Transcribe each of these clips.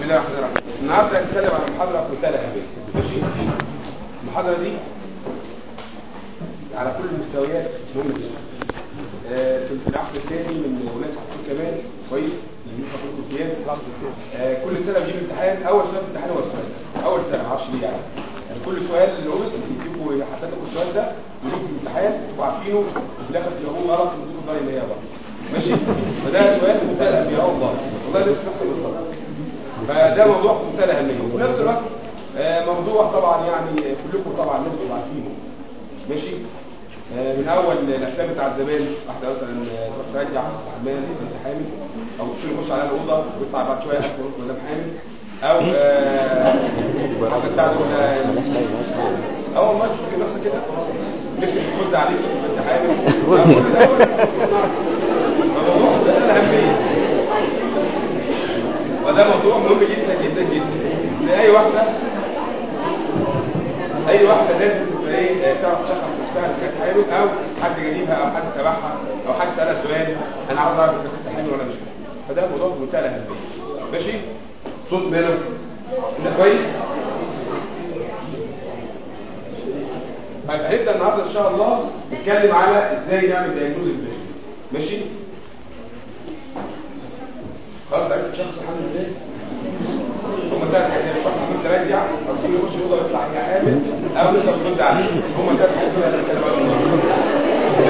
الله الرحمن الرحيم النهارده هنتكلم عن محاضره في منتهى الاهميه ماشي المحاضره دي على كل المستويات مهمه جدا آه، في العقد الثاني من ولاد الدكتور كمال كويس اللي بيجي فقره امتياز آه، كل سنه بيجيب امتحان اول سؤال في الامتحان هو السؤال ده اول سنه ما اعرفش ليه يعني يعني كل سؤال اللي هو بيجيبوا حسب لكم السؤال ده بيجيبوا في الامتحان تبقوا عارفينه وفي الاخر تلاقوه غلط وتديكوا الدرجه اللي هي غلط ماشي فده سؤال في منتهى الاهميه والله والله لسه نفس بالظبط فده موضوع في منتهى الاهميه وفي نفس الوقت آه، موضوع طبعا يعني كلكم طبعا لازم تبقوا عارفينه ماشي آه، من اول الافلام بتاعت زمان واحده مثلا آه، تروح ترجع الحمام وانت حامل او تدخل يخش عليها الاوضه ويطلع بعد شويه اكل مدام حامل او آه، حاجه بتاعت اه والله مش فاكر نفسك كده نفسك تفوز عليك وانت حامل آه، كل ده هو الموضوع ده الاهميه وده موضوع مهم جدا جدا جدا لاي واحده اي واحده لازم تبقى ايه تعرف تشخص نفسها اذا كانت حامل او حد جايبها او حد تبعها او حد سالها سؤال انا عاوز اعرف اذا كنت حامل ولا مش حامل فده موضوع في منتهى الاهميه ماشي صوت ماله ده كويس طيب هنبدا النهارده ان شاء الله نتكلم على ازاي نعمل دايجنوز البريجنسي ماشي خلاص عرفت تشخص الحمل ازاي هم ثلاث حاجات واحد حمل ترجع او تقول يخش الاوضه ويطلع هي حامل او لسه بترد عليه هم ثلاث حاجات دول اللي هنتكلم عنهم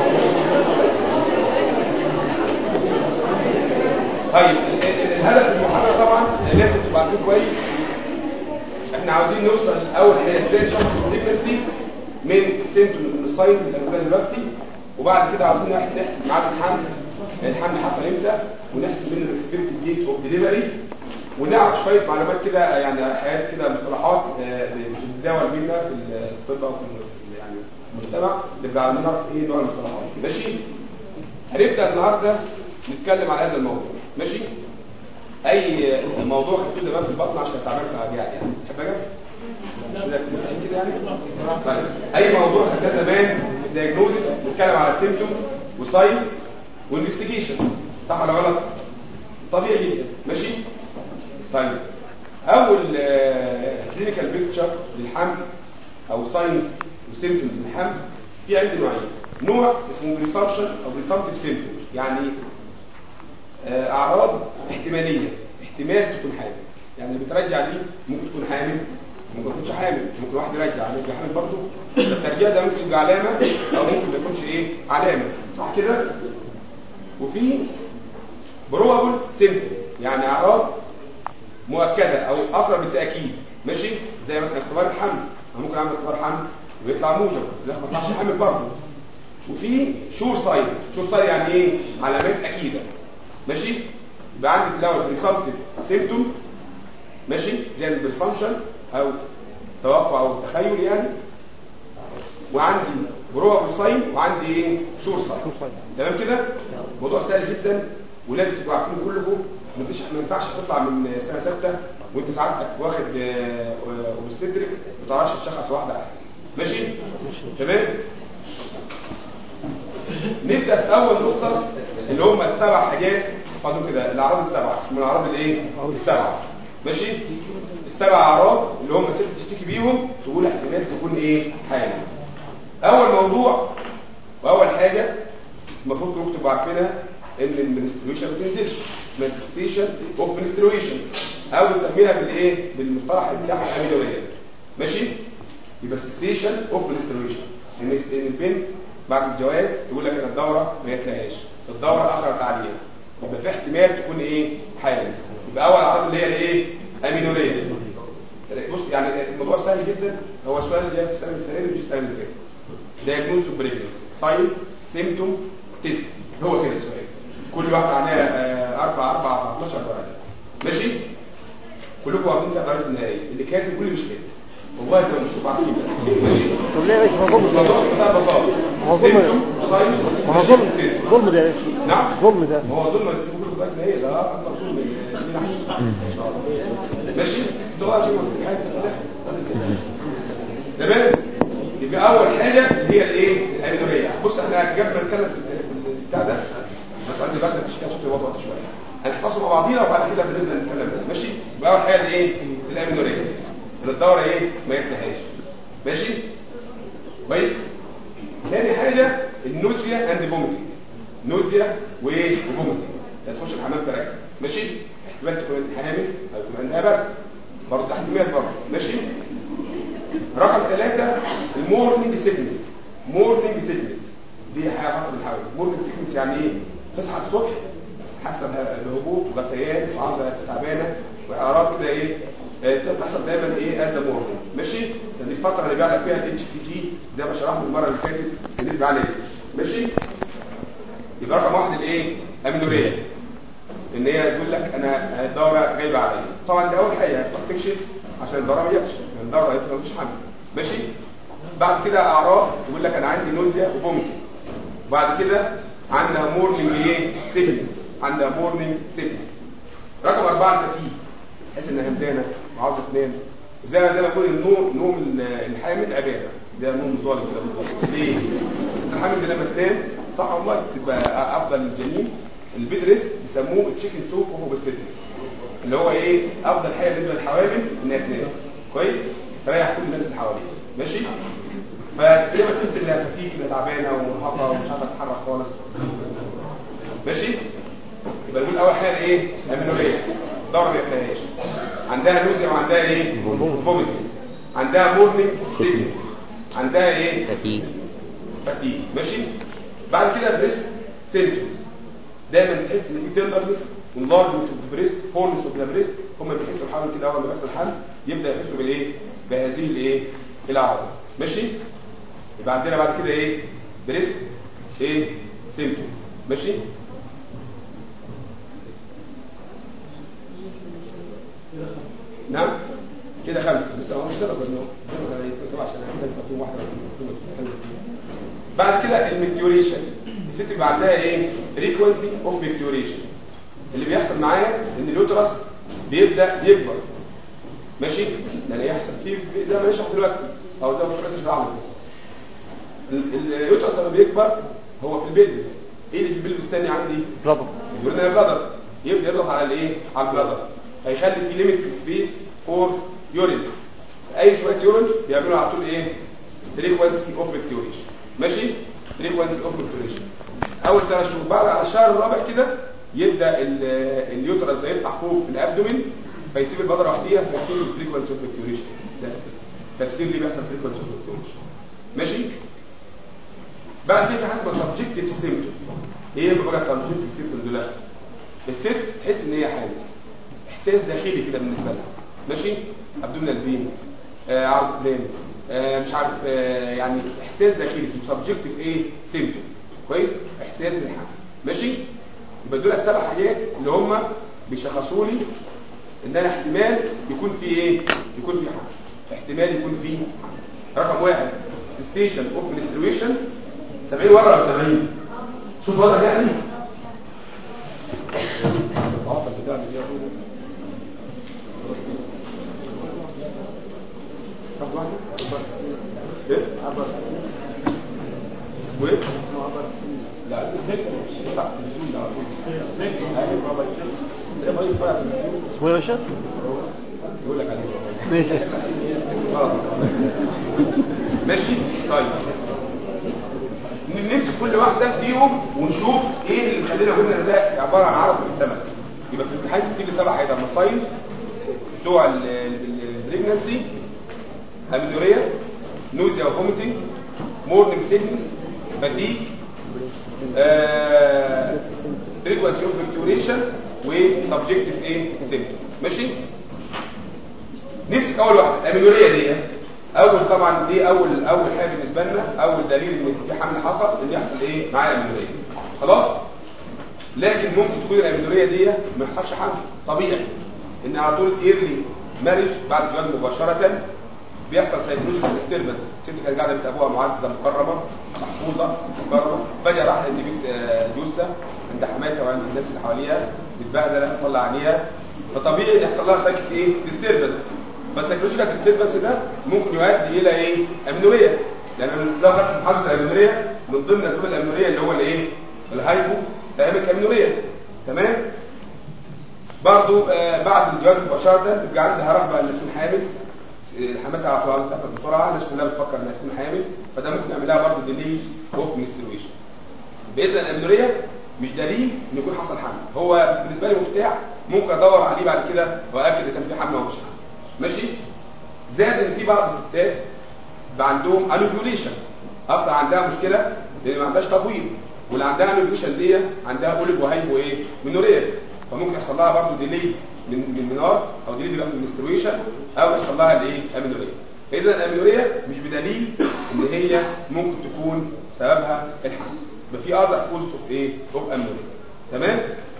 طيب ال- ال- الهدف من المحاضره طبعا لازم تبقى عارفين كويس احنا عاوزين نوصل اول حاجه ازاي نشخص البريجنسي من سيمتوم من الساينز اللي قلناها دلوقتي وبعد كده عاوزين نح- نحسب ميعاد الحمل الحمل حصل امتى ونحسب من الاكسبكتد ديت اوف ديليفري ونعرف شويه معلومات كده يعني حاجات كده مصطلحات آه، بتتداول بينا في الطب او في ال- يعني المجتمع نبقى عاوزين نعرف ايه نوع المصطلحات ماشي هنبدا النهارده نتكلم على هذا الموضوع ماشي اي موضوع كده زمان في البطن عشان تعمل في ابيع يعني تحب اجي كده كده يعني طيب اي موضوع خدناه زمان في الدايجنوزيس نتكلم على سيمبتومز وساينز وانفستيجيشن صح ولا غلط طبيعي جدا ماشي طيب اول كلينيكال بيكتشر للحمل او ساينز وسيمبتومز للحمل في عندي نوعين نوع اسمه بريسبشن او بريسبتيف سيمبتومز يعني آه، اعراض احتماليه احتمال تكون حامل يعني اللي بترجع دي ممكن تكون حامل ممكن ما تكونش حامل ممكن واحد يرجع يبقى حامل برضه الترجيع ده ممكن يبقى علامه او ممكن ما يكونش ايه علامه صح كده وفي بروبابل سيمبتوم يعني اعراض مؤكده او اقرب بالتاكيد ماشي زي مثلا اختبار الحمل انا ممكن اعمل اختبار حمل ويطلع موجب في الاخر ما يطلعش حامل برضه وفي شور ساين شور ساين يعني ايه علامات اكيده ماشي يبقى عندي في الاول بريسامبتيف سيمبتومز ماشي زي البرسامشن او توقع او تخيل يعني وعندي بروبابل ساين وعندي ايه شور ساين تمام كده موضوع سهل جدا ولازم تبقوا عارفين كلكم مفيش ما ينفعش تطلع من سنه سته وانت سعادتك واخد اوبستريك ما تعرفش تشخص واحده واحده ماشي تمام نبدا في اول نقطه اللي هم السبع حاجات فاضل كده الاعراض السبعه من الاعراض الايه السبعه ماشي السبع اعراض اللي هم ست تشتكي بيهم تقول احتمال تكون ايه حامل اول موضوع واول حاجه المفروض كلكم تبقوا عارفينها ان المنستريشن ما تنزلش مانستيشن اوف منستريشن او بنسميها بالايه بالمصطلح بتاعها الاميلوريه ماشي يبقى سيسيشن اوف منستريشن ان ان البنت بعد الجواز تقول لك انا الدوره ما جاتلهاش الدوره اخرت عليها يبقى في احتمال تكون ايه حامل يبقى اول اعراض اللي هي الايه امينوريه بص يعني الموضوع سهل جدا هو السؤال اللي جاي في السنه السنه دي السنه اللي فاتت دايجنوز بريجنسي ساين سيمتوم تيست هو كده السؤال كل واحد عليها آه، اربع اربع 14 درجه ماشي كلكم واخدين فيها درجه النهائيه اللي كاتب كل مش كاتب والله زي ما انتم عارفين بس ماشي طب ليه يا باشا ما ظلم الموضوع بمنتهى البساطه هو ظلم. سيمتوم ساين ما هو ظلم تيست ظلم ده يا باشا نعم ظلم ده ما هو ظلم تقول لكم درجه النهائيه ده اكبر ظلم لينا احنا ماشي انتوا بقى شوفوا في الحاجه تمام يبقى اول حاجه اللي هي الايه الامينوريه بص احنا قبل ما نتكلم في في البتاع ده بس عندي بقى مفيش كده صوت الوضع شويه هنحفظه مع بعضينا وبعد كده بنبدا نتكلم تاني ماشي يبقى يبقى اول حاجه ايه الامينوريه ان الدوره ايه ما يفتحهاش ماشي كويس تاني حاجه النوزيا اند فوميتنج نوزيا وايه وفوميتنج تخش الحمام ترجع ماشي احتمال تكون حامل او يكون عندها برد برضه احتمال برضه ماشي رقم ثلاثة المورنينج سيكنس مورنينج سيكنس دي حاجه حصل الحاول مورنينج سيكنس يعني ايه تصحى الصبح حاسه بهبوط وغثيان وعضله تعبانه واعراض كده ايه آه، بتحصل دايما ايه از مورنينج ماشي دي الفتره اللي بيعلق فيها الاتش سي جي زي ما شرحنا المره اللي فاتت بالنسبه عليه ماشي يبقى رقم واحد الايه امينوريه ان هي تقول لك انا الدوره جايبه عليا طبعا دي اول حاجه تروح تكشف عشان الدوره ما جاتش لان الدوره ما فيش حمل ماشي بعد كده اعراض يقول لك انا عندي نوزيا وفوميتنج وبعد كده عندها مورنينج ايه سيكنس عندها مورنينج سيكنس رقم أربعة الفتيج تحس انها همدانه وعاوزه تنام وزي ما دايما بقول النوم نوم الحامل عباده زي النوم الظالم كده بالظبط ليه؟ بس الحامل دي لما تنام صح والله تبقى افضل للجنين البيد ريست بيسموه تشيكن سوب اوف اوبستيتيك اللي هو ايه افضل حاجه بالنسبه للحوامل انها تنام كويس تريح كل الناس اللي حواليها ماشي فتلاقي تحس انها فتيك كده تعبانه ومرهقه ومش عارفه تتحرك خالص ماشي يبقى نقول اول حاجه ايه امينوريه دور ما يحتاجهاش عندها نوزيا وعندها ايه فوميتنج عندها مورنينج سيكنس عندها ايه فتيج فتيج ماشي بعد كده بريست سيمبتومز دايما تحس ان في تندرنس انلارجمنت اوف بريست فولنس اوف ذا بريست هم بيحسوا الحمل كده اول ما بيحصل الحمل يبدا يحسوا بالايه بهذه الايه الاعراض ماشي يبقى عندنا بعد كده ايه بريست ايه سيمبتومز ماشي نعم كده خمسة لسه هو مش سبب انه سبعة عشان لسه في واحدة بعد كده الميكتوريشن الست بيبقى عندها ايه فريكونسي اوف ميكتوريشن اللي بيحصل معايا ان اليوترس بيبدا يكبر ماشي يعني يحصل فيه زي ما نشرح دلوقتي او زي ما الدكتور شرح لنا اليوترس لما بيكبر هو في البلبس ايه اللي في البلبس تاني عندي بلادر يقول لنا بلادر يبدا يضغط على الايه على البلادر هيخلي في ليميت سبيس فور يورين اي شويه يورين بيعملوا على طول ايه فريكوانسي اوف ميكتوريشن ماشي فريكوانسي اوف ميكتوريشن اول ثلاث شهور بعد على الشهر الرابع كده يبدا ال- اليوترس ده يطلع فوق في الابدومين فيسيب البذره وحديها فيبتدي الفريكوانسي اوف ميكتوريشن ده تفسير ليه بيحصل فريكوانسي اوف ميكتوريشن ماشي بعد كده في حاجه اسمها سبجكتيف سيمبتومز ايه بقى سبجكتيف سيمبتومز دول الست تحس ان هي حامل احساس داخلي كده بالنسبه لها ماشي ابدومينال بين آه عرض بلان آه مش عارف آه يعني احساس داخلي اسمه سبجكتيف ايه سيمبتومز كويس احساس بالحمل ماشي يبقى دول السبع حاجات اللي هم بيشخصوا لي ان انا احتمال يكون في ايه يكون في حمل احتمال يكون في حمل رقم واحد سيستيشن اوف منسترويشن 70 ورا ولا 70 صوت واضح يعني العطل بتاع اللي هي طب واحد ايه عبر وايه لا لا التلفزيون ده على طول ايوه عبر زي ما يسمع التلفزيون اسمه ايه يا باشا؟ يقول لك عليه ماشي غلط ماشي طيب نمسك كل واحده فيهم ونشوف ايه اللي مخلينا قلنا إن ده عباره عن عرض محتمل يبقى في الامتحان في كل سبع حاجات ساينس بتوع البريجنسي اميلوريا نوزيا وفوميتنج مورنينج سيكنس فاتيك فريكوانسي اوف فيكتوريشن وسبجكتيف ايه سيمبتومز ماشي نمسك اول واحده الاميلوريا دي اول طبعا دي اول اول حاجه بالنسبه لنا اول دليل ان في حمل حصل ان يحصل ايه معايا اميلوريا خلاص لكن ممكن تكون الاميلوريا دي ما يحصلش حمل طبيعي ان على طول ايرلي مارج بعد الجواز مباشره بيحصل سايكولوجيكال ديستربنس الست كانت قاعده بنت ابوها معززه مكرمه محفوظه مكرمه فجاه راحت عند بنت آه، جوزها عند حماتها وعند الناس اللي حواليها متبهدله تطلع عينيها فطبيعي ان يحصل لها سايكل ايه ديستربنس فالسايكولوجيكال ديستربنس ده ممكن يؤدي الى ايه امنوريه لان لو خدت محاضره الامنوريه من ضمن اسباب الامنوريه اللي هو الايه الهايبو تمام الامنوريه تمام برضو آه بعد الجواز مباشره بيبقى عندها رغبه ان تكون حامل الحماتها على طول تاخد بسرعه الناس كلها بتفكر انها تكون حامل فده ممكن يعمل لها برضه ديلي اوف منسترويشن باذن الامنوريه مش دليل ان يكون حصل حمل هو بالنسبه لي مفتاح ممكن ادور عليه بعد كده واكد اذا كان في حمل او مش حمل ماشي زائد ان في بعض الستات بقى عندهم انوفيوليشن اصلا عندها مشكله لان ما عندهاش تبويض واللي عندها انوفيوليشن دي عندها اوليف وهايبو ايه منوريه فممكن يحصل لها برضه ديلي من من منار او ديلي في المنسترويشن او يحصل لها الايه امينوريه اذا الامينوريه مش بدليل ان هي ممكن تكون سببها الحمل يبقى في اذر كوز اوف ايه اوف امينوريه تمام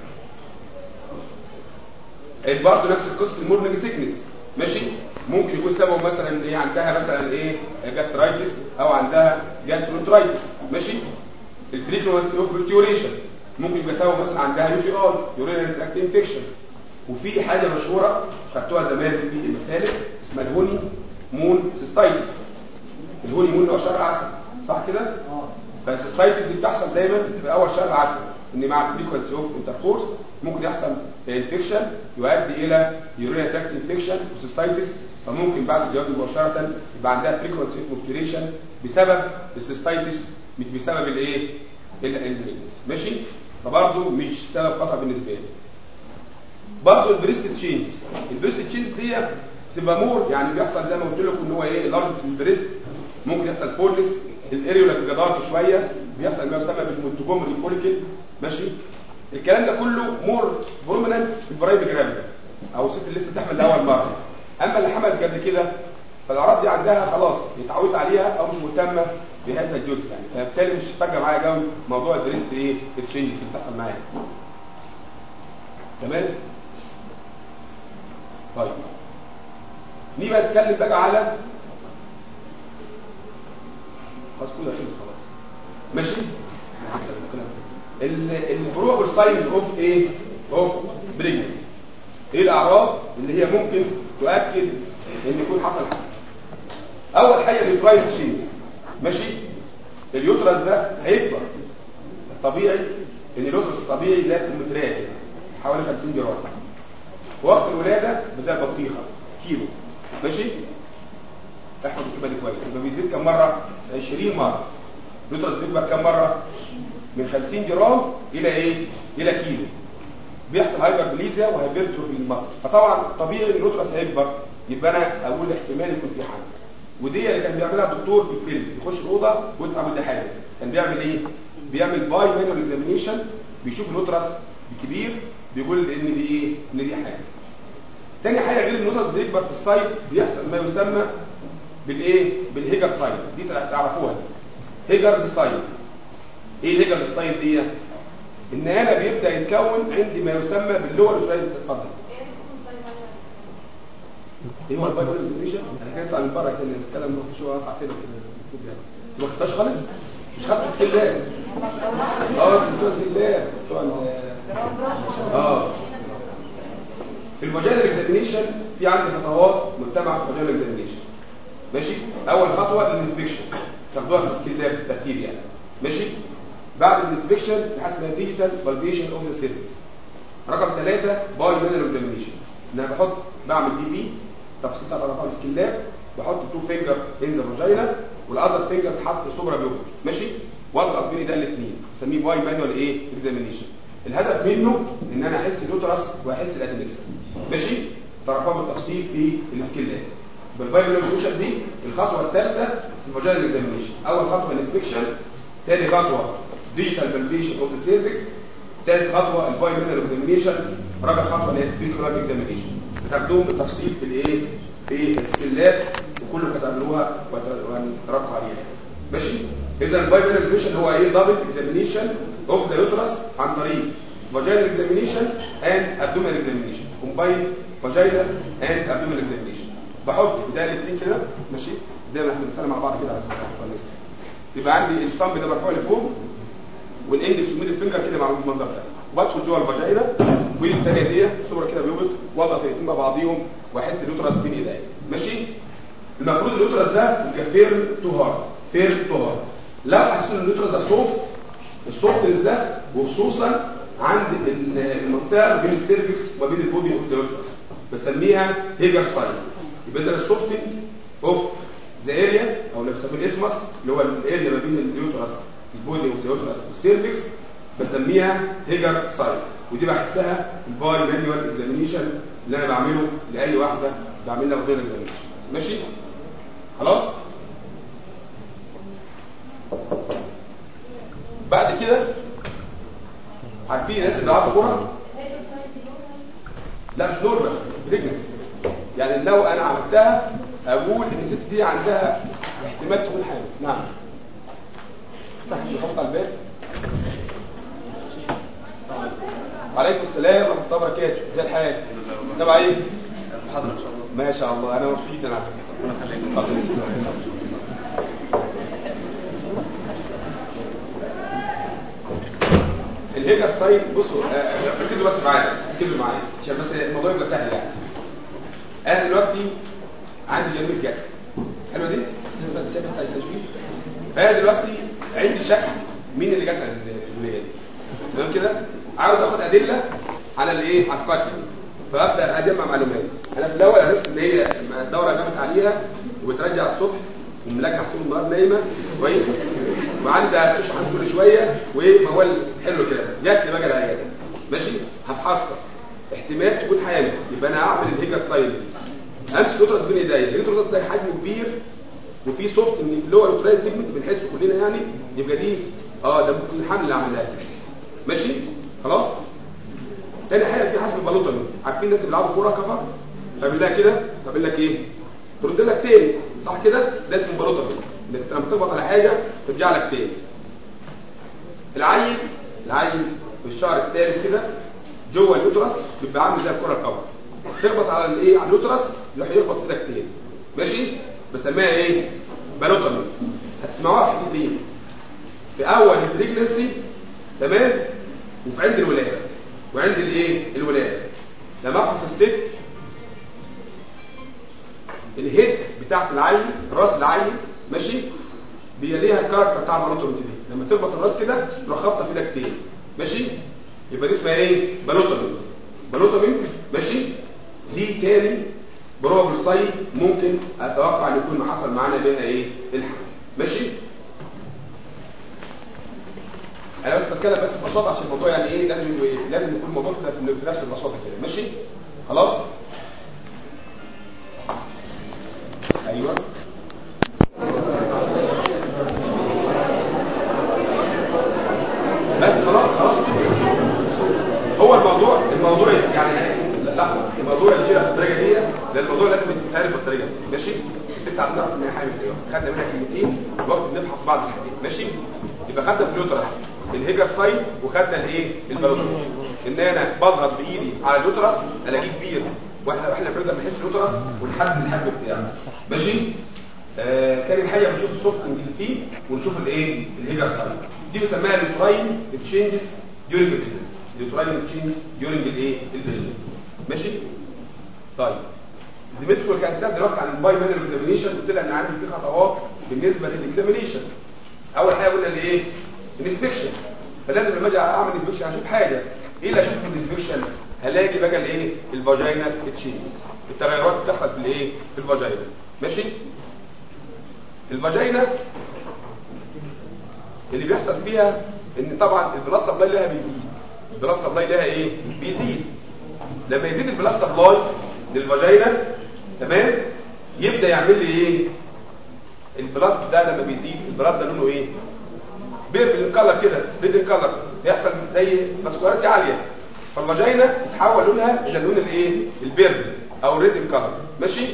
برضه نفس القصه المورنينج سيكنس ماشي ممكن يكون سببه مثلا ايه عندها مثلا ايه جاسترايتس او عندها جاستروترايتس ماشي الفريكونسي اوف بيرتيوريشن ممكن يبقى سببه مثلا عندها يو تي ار يورينال تراكت انفكشن وفي حاجه مشهوره خدتوها زمان في المسالك اسمها الهوني مون سيستايتس الهوني مون هو شهر عسل صح كده فالسيستايتس دي بتحصل دايما في اول شهر عسل ان مع الفريكونسي اوف انتركورس ممكن يحصل انفكشن يؤدي الى يورينال تراكت انفكشن وسيستايتس فممكن بعد الجواز مباشره يبقى عندها فريكونسي اوف مبتوريشن بسبب السيستايتس مش بسبب الايه البريجنس ماشي فبرضه مش سبب خطا بالنسبه لي برضه البريست تشينجز البريست تشينجز دي تبقى مور يعني بيحصل زي ما قلت لكم ان هو ايه لارج البريست ممكن يحصل فولنس الاريولا بجدارته شويه بيحصل ما يسمى بالمونتجومري فوليكل ماشي الكلام ده كله مور بروميننت في البرايم جرافيدا او الست اللي لسه بتحمل لاول مره اما اللي حملت قبل كده فالاعراض دي عندها خلاص اتعودت عليها او مش مهتمه بهذا الجزء يعني فبالتالي مش فارقه معايا قوي موضوع البريست ايه التشينجز اللي بتحصل معايا تمام طيب نيجي بقى نتكلم بقى على خلاص كده خلص خلاص ماشي البروبل ساين اوف ايه اوف بريجنس ايه الاعراض اللي هي ممكن تؤكد ان يكون حصل حمل اول حاجه اليوتراين تشينجز ماشي اليوترس ده هيكبر الطبيعي ان اليوترس الطبيعي زي الكمبيوترات كده حوالي 50 جرام وقت الولاده زي البطيخه كيلو ماشي احفظ الكلمه دي كويس يبقى بيزيد كم مره 20 مره اليوترس بيكبر كم مره من 50 جرام الى ايه الى كيلو بيحصل هايبربليزيا وهايبرتروفي للمصل فطبعا طبيعي ان اليوترس هيكبر يبقى انا اقول احتمال يكون في حمل ودي اللي كان بيعملها الدكتور في الفيلم يخش الاوضه ويدفع من حاجه كان بيعمل ايه بيعمل باي مانوال اكزامينيشن بيشوف اليوترس كبير بيقول ان دي ايه ان دي حاجه تاني حاجه غير اليوترس بيكبر في السايز بيحصل ما يسمى بالايه بالهيجر ساين دي تعرفوها هيجرز ساين ايه الهيجرز ساين دي ان انا بيبدا يتكون عندي ما يسمى باللور اتفضل ايه هو البايبل اكزامينشن انا كان اطلع من بره كده نتكلم شو اطلع كده كده ما خدتهاش خالص مش خدت بسم الله اه بسم الله بتوع اه في الفاجينال اكزامينشن في عندي خطوات مجتمع في الفاجينال اكزامينشن ماشي اول خطوه الانسبكشن تاخدوها في السكيل لاب بالترتيب يعني ماشي بعد الانسبكشن في حاجه اسمها ديجيتال فالبيشن اوف ذا سيرفيس رقم ثلاثة باي مانوال اكزامينشن ان انا بحط بعمل بي بي تفصيل بتاع طبقات السكيل لاب بحط تو فينجر ان ذا فاجينا والاذر فينجر تحط سوبرا بيوبل ماشي واضغط بين ده الاثنين بسميه باي مانوال ايه اكزامينشن الهدف منه ان انا احس اليوترس واحس الادنكس ماشي طرحوها بالتفصيل في السكيل لاب بالبايبل اكزامينشن دي الخطوه الثالثه في الفاجينال اكزامينشن اول خطوه الانسبكشن ثاني خطوه ديجيتال بالبيشن اوف ذا سيرفكس ثالث خطوه البايبل اكزامينشن رابع خطوه اللي هي سبيكولار اكزامينشن بتاخدوهم بالتفصيل في الايه في السكيلات وكله هتعملوها وهنتركوا عليها ماشي اذا البايبل اكزامينشن هو ايه دبل اكزامينشن اوف ذا يوترس عن طريق فاجينال اكزامينشن اند ابدومينال اكزامينشن كومباين فاجينال اند ابدومينال اكزامينشن بحط بدايه الاثنين كده ماشي زي ما احنا بنسلم مع بعض كده على الناس يبقى عندي الصمب ده مرفوع لفوق والاندكس والميدل فينجر كده معمول بالمنظر ده وبدخل جوه الفاجينا وايدي الثانيه دي صوره كده بيوبط واضغط الاثنين مع بعضيهم واحس اليوترس بين ايديا ماشي المفروض اليوترس ده يبقى فير تو هارد فير تو هارد لو حسيت ان اليوترس ده سوفت السوفتنس ده وخصوصا عند ال- المنطقه ما بين السيرفكس وما بين البودي اوف ذا يوترس بسميها هيجر ساين يبقى ده السوفتنج اوف ذا اريا او اللي بيسموه الاسمس اللي هو الاريا ما بين اليوترس البودي اوف ذا يوترس والسيرفكس بسميها هيجر ساين ودي بحسها الباي مانيوال اكزامينيشن اللي انا بعمله لاي واحده بعمل لها غير اكزامينيشن ماشي خلاص بعد كده عارفين الناس اللي بيلعبوا كوره لا مش نورمال بريجنس يعني لو انا عملتها اقول ان الست دي عندها احتمال تكون حامل نعم افتح على الباب وعليكم السلام ورحمه الله وبركاته ازي الحال تبع ايه محاضرة إن شاء الله ما شاء الله انا مبسوط جدا على فكره ربنا يخليك اتفضل. الهيجر ساين بصوا آه، آه، ركزوا بس معايا بس ركزوا معايا عشان بس الموضوع يبقى سهل يعني انا دلوقتي عندي جميل جد حلوه دي شايف بتاع التشبيه انا دلوقتي عندي شك مين اللي جت الولايه دي تمام كده عاوز اخد ادله على الايه على القتل فابدا اجمع معلومات انا في الاول عرفت ان هي الدوره نامت عليها وبترجع الصبح وملاجعه طول النهار نايمه كويس وعندها تشحن كل شويه وموال حلو كده جات لي بقى العياده ماشي هفحصها احتمال تكون حامل يبقى انا هعمل الهيجر ساين دي امسك اليوترس بين ايديا اليوترس ده حجمه كبير وفي سوفت من اللور يوتراين سيجمنت بنحسه كلنا يعني يبقى دي اه ده ممكن الحمل اللي عملها كده ماشي خلاص تاني حاجه في حسب البالوتومي عارفين الناس اللي بيلعبوا كوره كفر تعمل لها كده تعمل لك ايه ترد لك تاني صح كده ده اسمه بالوتومي انك لما تخبط على حاجه ترجع لك تاني العيل العيل في الشهر الثالث كده جوه اليوترس بيبقى عامل زي الكره الكفر تخبط على الايه على اليوترس يروح يخبط في ايدك تاني ماشي بسميها ايه بالوتومي هتسمعوها في حتتين في اول البريجنسي تمام وفي عند الولاده وعند الايه الولاده لما افحص الست الهيد بتاعت العين راس العين ماشي بيليها الكاركتر بتاع البالوتومي دي لما تخبط الراس كده تروح خابطه في ايدك تاني ماشي يبقى دي اسمها ايه بالوتومي بالوتومي ماشي دي تاني بروبل ساين ممكن اتوقع ان يكون حصل معانا بيها ايه الحمل ماشي انا بس بتكلم بس ببساطه عشان الموضوع يعني ايه لازم يبقى إيه؟ لازم يكون الموضوع كده في- في نفس البساطه كده ماشي خلاص ايوه بس خلاص خلاص هو الموضوع الموضوع يعني لا الموضوع اللي شيلها بالطريقه دي لان الموضوع لازم يتعرف بالطريقه دي ماشي الست عندنا نعرف ان هي حامل زيها خدنا منها كلمتين الوقت بنفحص بعض الحاجات ماشي يبقى خدنا في اليوترس الهيجر ساين وخدنا الايه البالوتومي ان انا بضغط بايدي على اليوترس الاقيه كبير واحنا واحنا بنقدر نحس اليوترس ونحدد الحجم بتاعه ماشي آه تاني حاجه بنشوف السوفت اللي فيه ونشوف الايه الهيجر ساين دي بنسميها اليوتراين تشينجز ديورنج البريجنسي اليوتراين تشينج ديورنج الايه البريجنسي ماشي طيب زميلتكم كان سال دلوقتي عن الباي مانر اكزامينيشن قلت لها ان عندي في خطوات بالنسبه للاكزامينيشن اول حاجه قلنا الايه الانسبكشن فلازم لما اجي اعمل انسبكشن اشوف حاجه ايه اللي اشوفه في الانسبكشن هلاقي بقى الايه الفاجينا تشينجز التغيرات بتحصل في الايه في الفاجينا ماشي الفاجينا اللي بيحصل فيها ان طبعا البلاد سبلاي لها بيزيد البلاد سبلاي لها ايه بيزيد لما يزيد البلاد سبلاي للفاجينا تمام يبدا يعمل لي ايه البلاد ده لما بيزيد البلاد ده لونه ايه بيربل كلر كده ريد كلر يحصل زي ماسكولاريتي عاليه فالفاجينا تتحول لونها الى اللون الايه البيربل او ريد كلر ماشي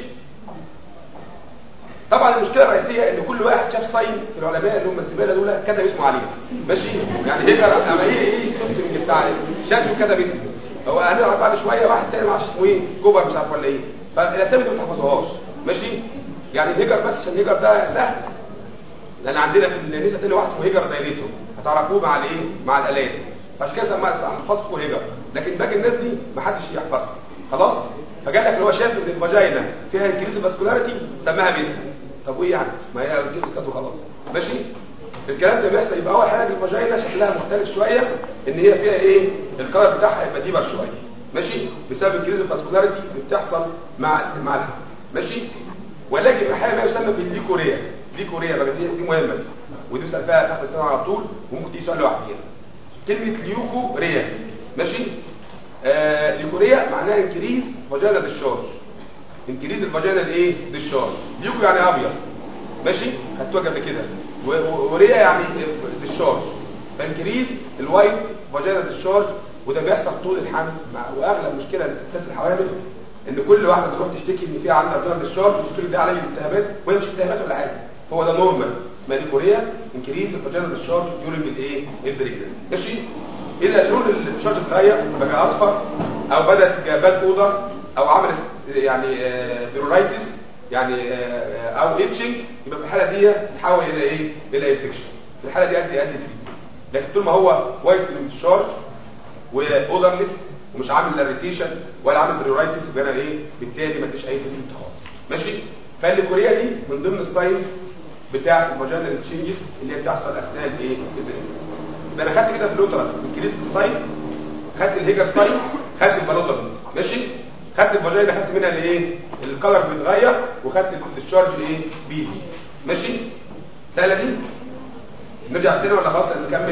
طبعا المشكله الرئيسيه ان كل واحد شاف ساين في العلماء اللي هم الزباله دول كتب اسمه عليه ماشي يعني هيك اما ايه ايه السيمبتوم بتاع شكله كتب اسمه هو هنعرف بعد شويه واحد تاني ما اعرفش اسمه ايه كوبر مش عارف ولا ايه فالاسامي دي ما تحفظوهاش ماشي يعني الهيجر بس عشان الهيجر ده سهل لان عندنا في النساء تاني واحد اسمه هيجر دايليتو هتعرفوه مع الايه مع الالات عشان كده سماها حفظكم هيجر لكن باقي الناس دي ما حدش يحفظها خلاص فجال لك اللي هو شاف ان الفاجينا فيها انكريس فاسكولاريتي سماها ميزه طب وايه يعني ما هي كده كده خلاص ماشي الكلام ده بيحصل يبقى اول حاجه الفاجينا شكلها مختلف شويه ان هي فيها ايه الكلر بتاعها يبقى ديبر شويه ماشي بسبب الكريز الفاسكولاريتي اللي بتحصل مع مع الحمل ماشي ولكن احيانا ما يسمى بالليكوريا ليكوريا بقى دي دي مهمه دي ودي بيسال فيها تحت السنه على طول وممكن تيجي سؤال لوحديها كلمه ليوكو ريا ماشي آه ليكوريا معناها انكريز فاجينا ديشارج انكريز الفاجينا الايه ديشارج ليوكو يعني ابيض ماشي خدتوها قبل كده و- و- وريا يعني ديشارج فانكريز الوايت فاجينا ديشارج وده بيحصل طول الحمل مع واغلب مشكله للستات الحوامل ان كل واحده بتروح تشتكي ان في عندها فاجينا ديشارج تقول لك ده عليه التهابات وهي مش التهابات ولا حاجه هو ده نورمال اسمها ليكوريا انكريز الفاجينا ديشارج ديورنج الايه البريجنسي ماشي اذا لون الديشارج اتغير بقى اصفر او بدات جابات اوضه او عمل يعني بيرورايتس يعني آه، او اتشنج يبقى في الحاله دي تحول الى ايه الى انفكشن في الحاله دي ادي ادي تريتمنت لكن طول ما هو وايت شارج واودرلس ومش عامل لا ريتيشن ولا عامل بريورايتس يبقى انا ايه بالتالي ما فيش اي تريتمنت خالص ماشي فالكوريا دي من ضمن الساينز بتاعه الفاجينال تشينجز اللي هي بتحصل اثناء الايه البريجنسي يبقى انا خدت كده في اللوترس انكريس في السايز خدت الهيجر ساين خدت البالوتر ماشي خدت الفاجينا خدت منها الايه الكلر بيتغير وخدت الديscharge ايه بيزي ماشي سهله دي نرجع تاني ولا خلاص نكمل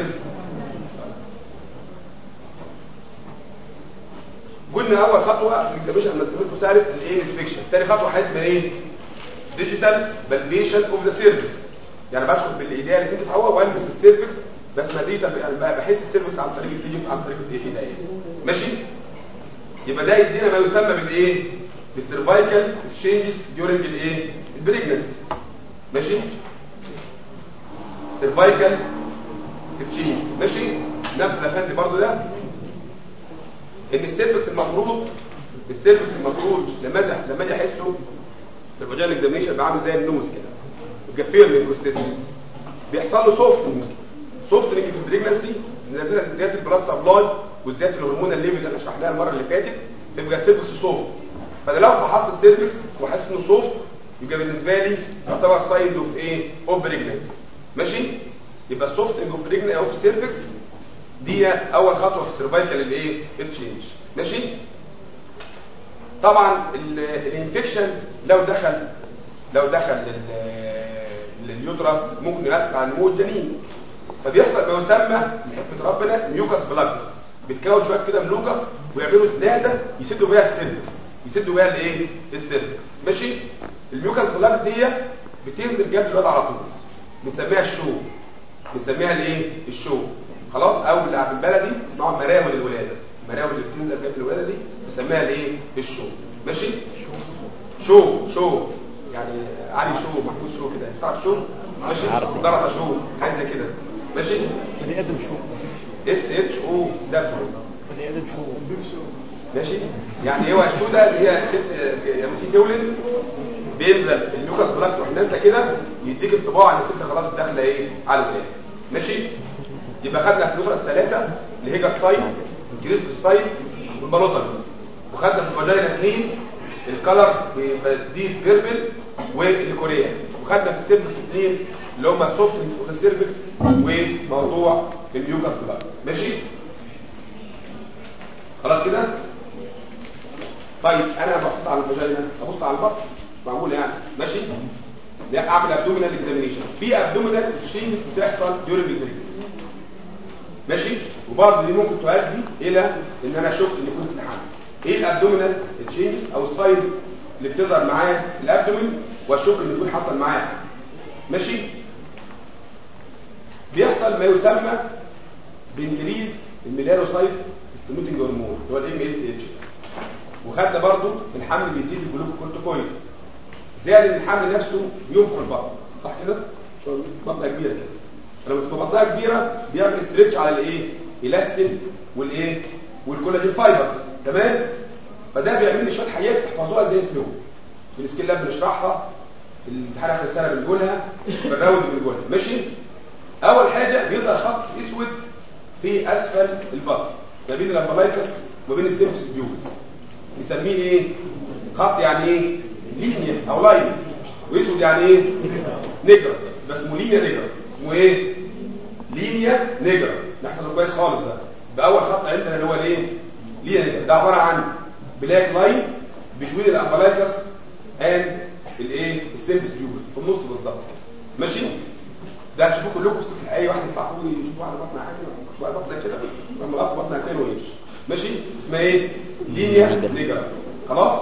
قلنا اول خطوه في الاكزاميشن لما تسميته سالت الايه انسبكشن تاني خطوه اسمها ايه ديجيتال بالبيشن اوف ذا سيرفيس يعني بدخل بالايديه اللي انت هو والبس السيرفكس بس ما ديجيتال يعني بحس السيرفكس عن طريق الديجيتس عن طريق الايديه ماشي يبقى ده يدينا ما يسمى بالايه بالسيرفايكال تشينجز ديورنج الايه البريجنسي ماشي سيرفايكال تشينجز ماشي نفس الافندي برضو ده ان السيرفكس المفروض السيرفكس المفروض لما اجي لما اجي احسه في الفاجينال اكزامينشن بيبقى عامل زي النوز كده يبقى فيرلينج كونسيستنسي بيحصل له سوفتنج سوفتنج في البريجنسي نزلت زياده البلس سبلاي وزياده الهرمون الليفل اللي احنا شرحناها المره اللي فاتت بيبقى السيرفكس سوفت فانا لو فحصت السيرفكس وحاسس انه سوفت يبقى بالنسبه لي يعتبر سايد اوف ايه اوف بريجنسي ماشي يبقى سوفتنج اوف بريجنسي اوف سيرفكس دي اول خطوه في السيرفايكال الايه التشينج ماشي طبعا الانفكشن لو دخل لو دخل لل- لليوترس ممكن يؤثر على نمو الجنين فبيحصل ما يسمى بحكمه ربنا ميوكس بلاج بيتكون شويه كده ملوكس ويعملوا سناده يسدوا بيها السيرفكس يسدوا بيها الايه السيرفكس ماشي الميوكس بلاج دي بتنزل جنب الواد على طول بنسميها الشو بنسميها الايه الشو خلاص او اللي بالبلدي اسمها مراول الولاده المراول اللي بتنزل جنب الولاده دي بنسميها الايه الشو ماشي شو شو يعني علي شو محمود شو كده تعرف شو ماشي درجه شو حاجه زي كده ماشي بني ادم شو اس اتش او دبليو بني ادم شو ماشي يعني هو الشو ده اللي هي ست لما تيجي تولد بينزل الميوكس بلاك تروح نازله كده يديك انطباع ان الست خلاص داخله ايه على الولاده ماشي يبقى خدنا في النيوكلاس ثلاثه الهيجر سايز الكريس السايز والبالوتر وخدنا في الفاجينا اثنين الكلر دي بيربل والكوريا وخدنا في السيرفكس اثنين اللي هم السوفتنس اوف السيرفكس وموضوع الميوكس بلاك ماشي خلاص كده طيب انا بصيت على الفاجينا ابص على البطن مش معمول يعني ماشي لا اعمل ابدومينال اكزامينيشن في ابدومينال تشينجز بتحصل ديورنج البريجنسي ماشي وبرضه دي ممكن تؤدي الى ان انا اشك ان يكون في الحمل ايه الابدومينال تشينجز او الساينز اللي بتظهر معاه في الابدومين واشك ان يكون حصل معاه حمل. ماشي بيحصل ما يسمى بانكريز الميلانوسايت ستيموليتنج هرمون اللي هو الام اس اتش وخدنا برضه في الحمل بيزيد الجلوكورتيكويد زائد ان الحمل نفسه ينفخ البطن صح كده شو بطنها كبيره كده فلما تبقى بطنها كبيره بيعمل استريتش على الايه الاستين والايه والكولاجين فايبرز تمام فده بيعمل لي شويه حاجات تحفظوها زي اسمه في السكيل لاب بنشرحها في الامتحان اخر السنه بنقولها في الراوند بنقولها ماشي اول حاجه بيظهر خط اسود في اسفل البطن ما بين الامبلايكس وما بين السيرفس بيوبس نسميه ايه خط يعني ايه لينيا او لاين واسود يعني ايه نجرة بس اسمه لينيا نجرة اسمه ايه لينيا نيجر نحفظه كويس خالص ده باول خط عندنا اللي هو الايه لينيا نيجر ده عباره عن بلاك لاين بتوين الامبلايكس اند الايه السيرفيس بيوبل في النص بالظبط ماشي ده هتشوفوه كلكم في اي واحد يطلع فوق يشوف واحد بطن حاجه واحد بطن كده لما لقط بطن تاني ويمشي ماشي اسمها ايه لينيا نيجر خلاص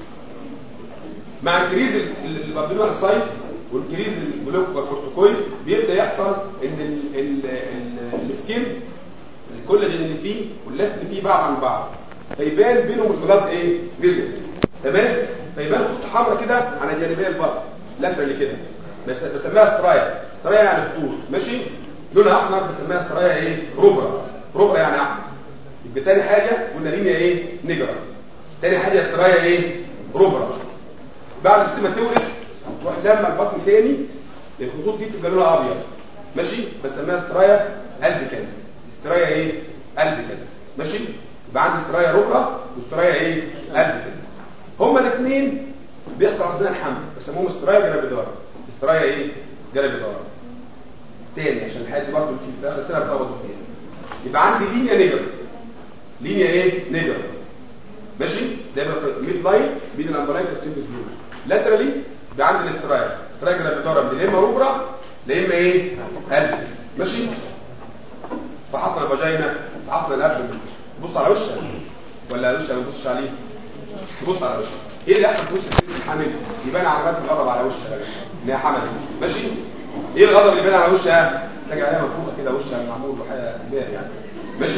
مع انكريز البابلونال سايز وانكريز الجلوكوكا كورتيكويد بيبدا يحصل ان ال- ال- ال- السكين الكولاجين اللي فيه واللاست اللي فيه بعض عن بعض فيبان بينهم البلاد ايه فيزل تمام فيبان خطوط حمراء كده على جانبي البطن لاترالي كده بس- بسميها سترايا سترايا يعني خطوط ماشي لونها احمر بسميها سترايا ايه روبرا روبرا يعني احمر يبقى تاني حاجه قلنا لينيا ايه نيجرا تاني حاجه سترايا ايه روبرا بعد الست ما تولد تروح لما البطن تاني الخطوط دي بتبقى لونها ابيض ماشي بسميها سترايا البيكنز سترايا ايه البيكنز ماشي يبقى عندي سترايا روبرا وسترايا ايه البيكنز هما الاثنين بيحصل عندنا الحمل بسموهم سترايا جرابيدار سترايا ايه جرابيدار تاني عشان الحاجات دي برضه في اخر سنه بتلخبطوا فيها يبقى عندي لينيا نيجر لينيا ايه نيجر ماشي ده يبقى في ميد لاين بين الامبلايك والسيمبس بلوز لاترالي ده عندي الاسترايا استرايا جرابيدار من يا اما روبرا يا اما ايه البيكنز ماشي فحصل الفاجينا فحصل الابدن تبص على وشها ولا وشها ما تبصش عليه تبص على وشها ايه اللي يحصل في وش الست الحامل يبان علامات الغضب على وشها ان هي حمل ماشي ايه الغضب اللي يبان على وشها تلاقي عليها منفوخه كده وشها معمول وحاجه كبيره يعني ماشي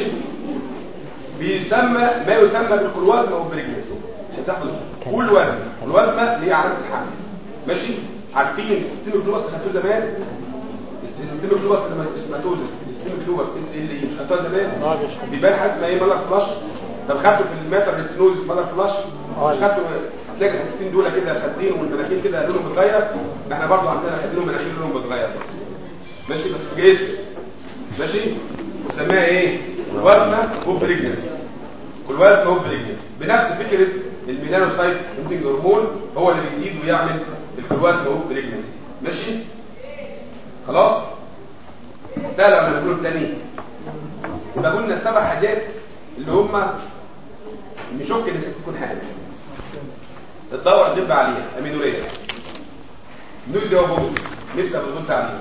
بيسمى ما يسمى بالكلوازما او بريجنسي عشان تاخد كل وزن الوزمه اللي هي علامه الحمل ماشي عارفين السيستم الجلوبس اللي خدتوه زمان السيستم الجلوبس لما اسماتوزس السيستم الجلوبس اس ال اي خدتوها زمان اه مش بيبان حاجه اسمها ايه مالر فلاش طب خدته في الماتر ريستينوزس مالر فلاش اه. مش خدته هتلاقي الحتتين دول كده خدين والمناخير كده لونهم متغير احنا برضه عندنا خدين ومناخير لونهم متغير ماشي بس في جسم ماشي وسميها ايه الوزمه اوبريجنس والوزمه اوبريجنس بنفس فكره الميلانوسايت سيمبلينج هرمون هو اللي بيزيد ويعمل الكلوازما اوبريجنس ماشي خلاص سهله ولا نقول التاني يبقى قلنا السبع حاجات اللي هم نشك ان الست تكون حامل الدوره اللي بنبقى عليها امينوريا نوزيا وبوز نفسها بتبص عليها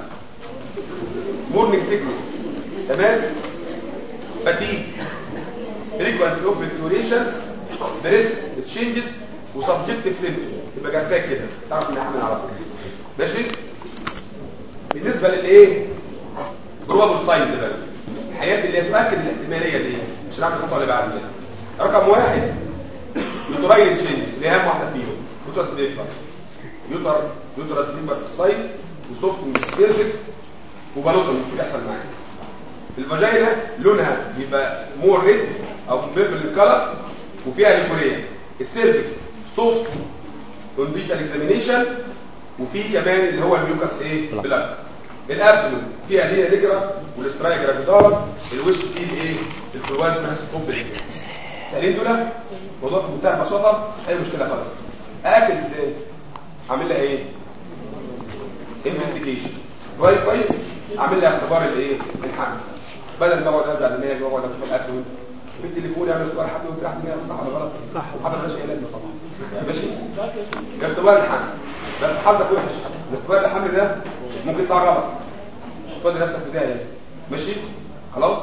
مورنينج سيكنس تمام فتيج فريكوانسي اوف فيكتوريشن بريست تشينجز وسبجكتيف سيمبتوم تبقى جنبك كده تعرف ان حامل على طول ماشي بالنسبه للايه بروبابل ساينز بقى الحاجات اللي هي تؤكد الاحتماليه دي عشان اعمل الخطوه اللي بعديها رقم واحد يوتراين تشينجز اللي هي اهم واحده فيهم يوترس بيكبر يوتر يوترس بيكبر في السايز وسوفت من السيرفكس وبالوتر ممكن يحصل معايا الفاجينا لونها بيبقى مور ريد او بيربل كلر وفيها ليكوريا السيرفكس سوفت انديكال اكزامينيشن وفي كمان اللي هو الميوكس ايه بلاك الابدومن فيها ليا نجرة والاسترايا جرافيدار الوش فيه الايه الكلوازما اوبريكس سهلين دول موضوع في منتهى البساطه مش اي مشكله خالص اكل ازاي اعمل لها ايه انفستيجيشن كويس كويس اعمل لها اختبار الايه الحمل بدل ما اقعد ارجع دماغي واقعد اشوف الاكل في التليفون يعمل اختبار حمل وانت رايح دماغك صح ولا غلط صح. حضر ماشي ايه لازمه طبعا ماشي اختبار الحمل بس حظك وحش الاختبار الحمل ده ممكن يطلع غلط خد نفسك بدايه ماشي خلاص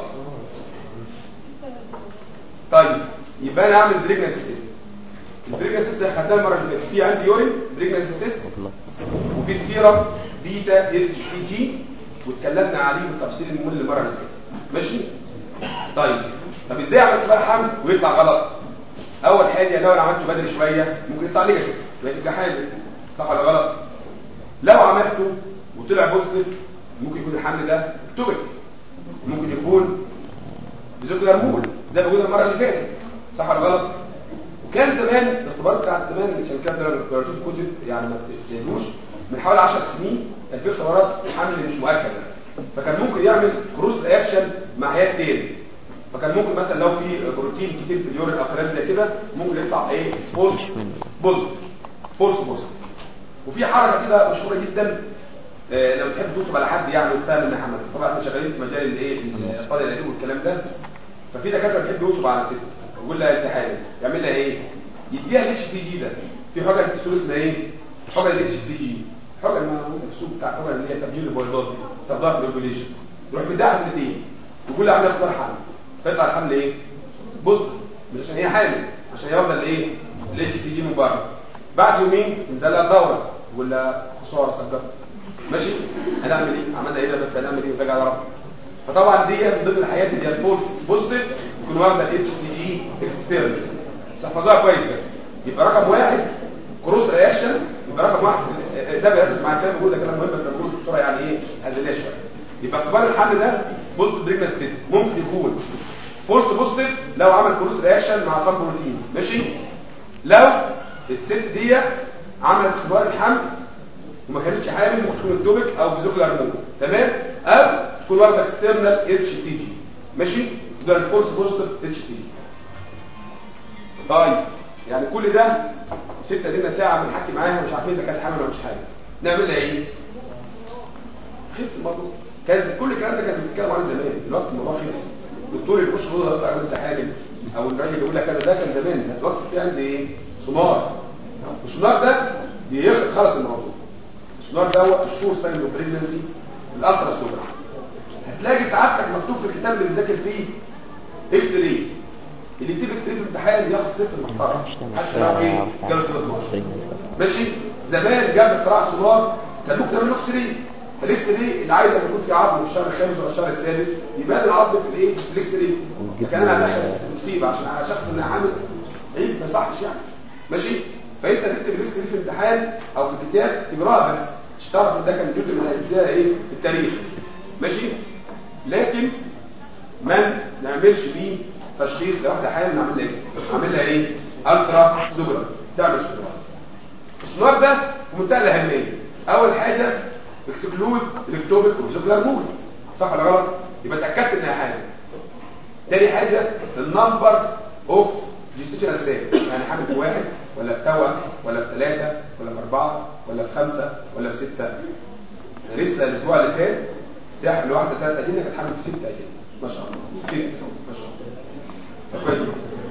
طيب يبقى انا اعمل بريجنسي تيست البريجنسي تيست خدناه المره اللي فاتت في عندي يورين بريجنسي تيست وفي سيرم بيتا ال سي جي واتكلمنا عليه بالتفصيل المهم المره اللي فاتت ماشي طيب طب ازاي اعمل اختبار حمل ويطلع غلط اول حاجه لو انا عملته بدري شويه ممكن يطلع نيجاتيف يبقى تبقى حامل صح ولا غلط لو عملته وطلع بوزيتيف ممكن يكون الحمل ده اكتوبك ممكن يكون بزوج هرمون زي ما قلنا المره اللي فاتت صح ولا غلط وكان زمان الاختبار بتاع زمان عشان كده لما قرأتوه في كتب يعني ما بتقروش من حوالي 10 سنين كان في اختبارات حمل مش مؤكد فكان ممكن يعمل كروس رياكشن مع حاجات تاني فكان ممكن مثلا لو في بروتين كتير في اليورين او كلام زي كده ممكن يطلع ايه فولس بوزيتيف فولس بوزيتيف وفي حركه كده مشهوره جدا آه، لما تحب توصف على حد يعني وتفهم ان محمد طبعا احنا شغالين في مجال الايه الاطفال القديم والكلام ده ففي دكاتره بتحب يوصف على ست يقول لها انت حامل يعمل لها ايه يديها الاتش سي جي ده في حاجه في السور اسمها ايه حاجه الاتش سي جي حاجه الموجوده في السوق بتاع حاجه اللي هي تبجيل البيضات دي تبضها في الاوفيليشن يروح مديها حملتين يقول لها عامله اختار حمل فيطلع الحمل ايه بص مش عشان هي حامل عشان هي واخده الايه الاتش سي جي من بره بعد يومين تنزل لها دوره يقول لها خساره صدقت ماشي هنعمل ايه عملنا ايه ده بس هنعمل ايه وراجع لربنا فطبعا دي من ضمن الحاجات اللي هي الفولس بوزيتيف يكون واخده الاتش سي جي اكسترنال تحفظوها كويس بس يبقى رقم واحد كروس رياكشن يبقى رقم واحد ده بيركز مع الكلام بقول ده كلام مهم بس انا بقول بسرعه يعني ايه هزليه شويه يبقى اختبار الحمل ده بوزيتيف بريجنس تيست ممكن يكون فولس بوزيتيف لو عمل كروس رياكشن مع سام بروتينز ماشي لو الست دي عملت اختبار الحمل وما كانتش حامل ممكن تكون التوبك او فيزيكولار مود تمام او تكون واخده اكسترنال اتش سي جي ماشي ده الفولس بوزيتيف اتش سي جي طيب يعني كل ده ستة دينا ساعة بنحكي معاها مش عارفين اذا كانت حامل ولا مش حامل نعمل لها ايه خلص الموضوع كانت كل الكلام ده كان بيتكلم عليه زمان دلوقتي الموضوع خلص الدكتور اللي يخش يقول لك انت حامل او الراجل يقول لك انا ده كان زمان دلوقتي في عندي ايه سونار السونار ده بيخلص خلص الموضوع السونار ده هو الشور ساين اوف بريجنسي الالترا سونوجرافي هتلاقي سعادتك مكتوب في الكتاب اللي بيذاكر فيه اكس راي اللي يكتب اكس راي في الامتحان ياخد صفر محترم عشان ايه جاله 13 ماشي زمان جاب اختراع السونار كان ممكن يعمل اكس راي الاكس راي العيل لما يكون في عظم في الشهر الخامس ولا الشهر السادس يبان العظم في الايه في الاكس راي لكن انا هدخل مصيبه عشان على شخص انها حامل عيب ما يصحش يعني ماشي فانت تكتب الاكس راي في الامتحان او في الكتاب تقراها بس مش تعرف ان ده كان جزء من الابتداء ايه في التاريخ ماشي لكن ما نعملش بيه تشخيص لواحده حامل نعمل لها اكس نعمل لها ايه الترا سونوجرافي تعمل سونوجرافي السونار ده في منتهى الاهميه اول حاجه اكسكلود الكتوبك والفيزيكولار مود صح ولا غلط يبقى اتاكدت انها حامل تاني حاجه النمبر اوف جيستيشنال سيل يعني حامل في واحد ولا في توأم ولا في ثلاثه ولا في اربعه ولا في خمسه ولا في سته أنا لسه الاسبوع اللي فات الساحه الواحده ثلاث ايام كانت حامل في ست ايام ما شاء الله ست ما شاء الله كويس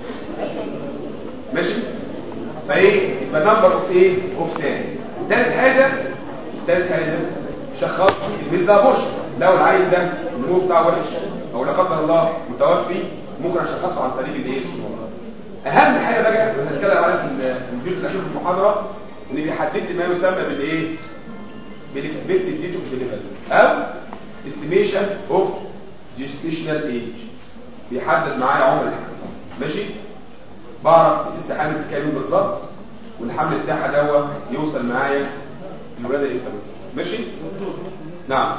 ماشي فايه يبقى نمبر اوف ايه اوف سان ثالث حاجه ثالث حاجه شخص الميز ده بوش لو العيل ده النمو بتاعه وحش او لا قدر الله متوفي ممكن اشخصه عن طريق الايه اهم حاجه بقى هنتكلم عليها في الجزء الاخير في المحاضره ان بيحدد لي ما يسمى بالايه بالاكسبكتد ديت اوف ديليفري او استيميشن اوف جيستيشنال ايج بيحدد معايا عمر الحمل ماشي بعرف الست حامل في كام يوم بالظبط والحمل بتاعها دوا يوصل معايا الولاده امتى بالظبط ماشي نعم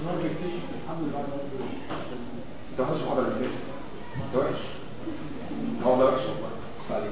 انت ما حضرتش المحاضره اللي فاتت انت وحش اه والله وحش والله بس عليك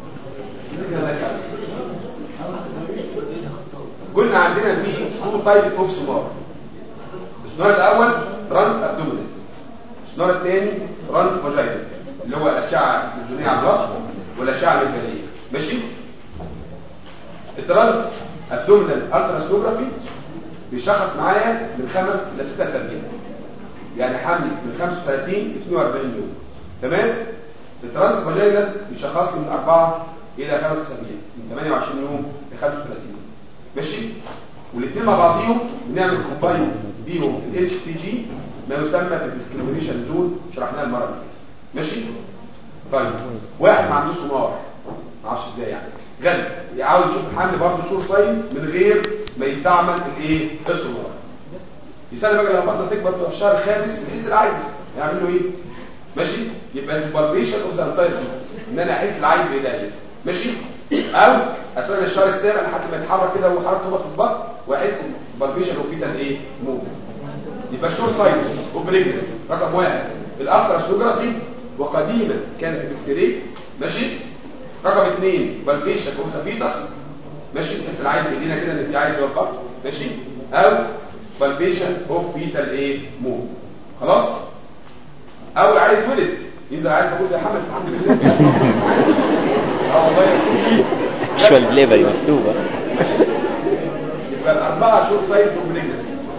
قلنا عندنا في تو تايب اوف سونار السونار الاول ترانس ابدومينال السونار الثاني ترانس فاجينال اللي هو الاشعه التلفزيونيه على الضغط والاشعه الميكانيه ماشي الترانس ابدومينال التراسونوجرافي بيشخص معايا من خمس الى ست اسابيع يعني حمل من 35 ل 42 يوم تمام الترانس فاجينال بيشخص لي من 4 الى 5 اسابيع من 28 يوم ل 35 يوم ماشي والاثنين مع بعضيهم بنعمل كومباين بيهم الاتش تي جي ما يسمى بالديسكريميشن زون شرحناها المره اللي فاتت ماشي طيب واحد ما عندوش سونار ما اعرفش ازاي يعني غني عاوز يشوف الحمل برضه شور سايز من غير ما يستعمل الايه السونار يسال بقى لما البطنه تكبر في الشهر الخامس يحس العين يعمل له ايه ماشي يبقى البالبيشن اوف ذا انتاير ان انا احس العين بايديا ماشي او اثناء الشهر السابع لحد ما يتحرك كده وحركه تخبط في البطن واحس بالبيشن اوف فيتال ايه موفمنت يبقى الشور سايز اوبريجنس رقم واحد الالتراسونوجرافي وقديما كانت الاكس راي ماشي رقم اثنين بالبيشن اوف ذا فيتس ماشي تحس العين بايدينا كده ان في عين جوه البطن ماشي او بالبيشن اوف فيتال ايه موفمنت خلاص او العيل اتولد ينزل عيل تقول يا حمل الحمد لله اه والله اكشوال دليفري مكتوبه يبقى الاربعه شور سايز اوبريجنس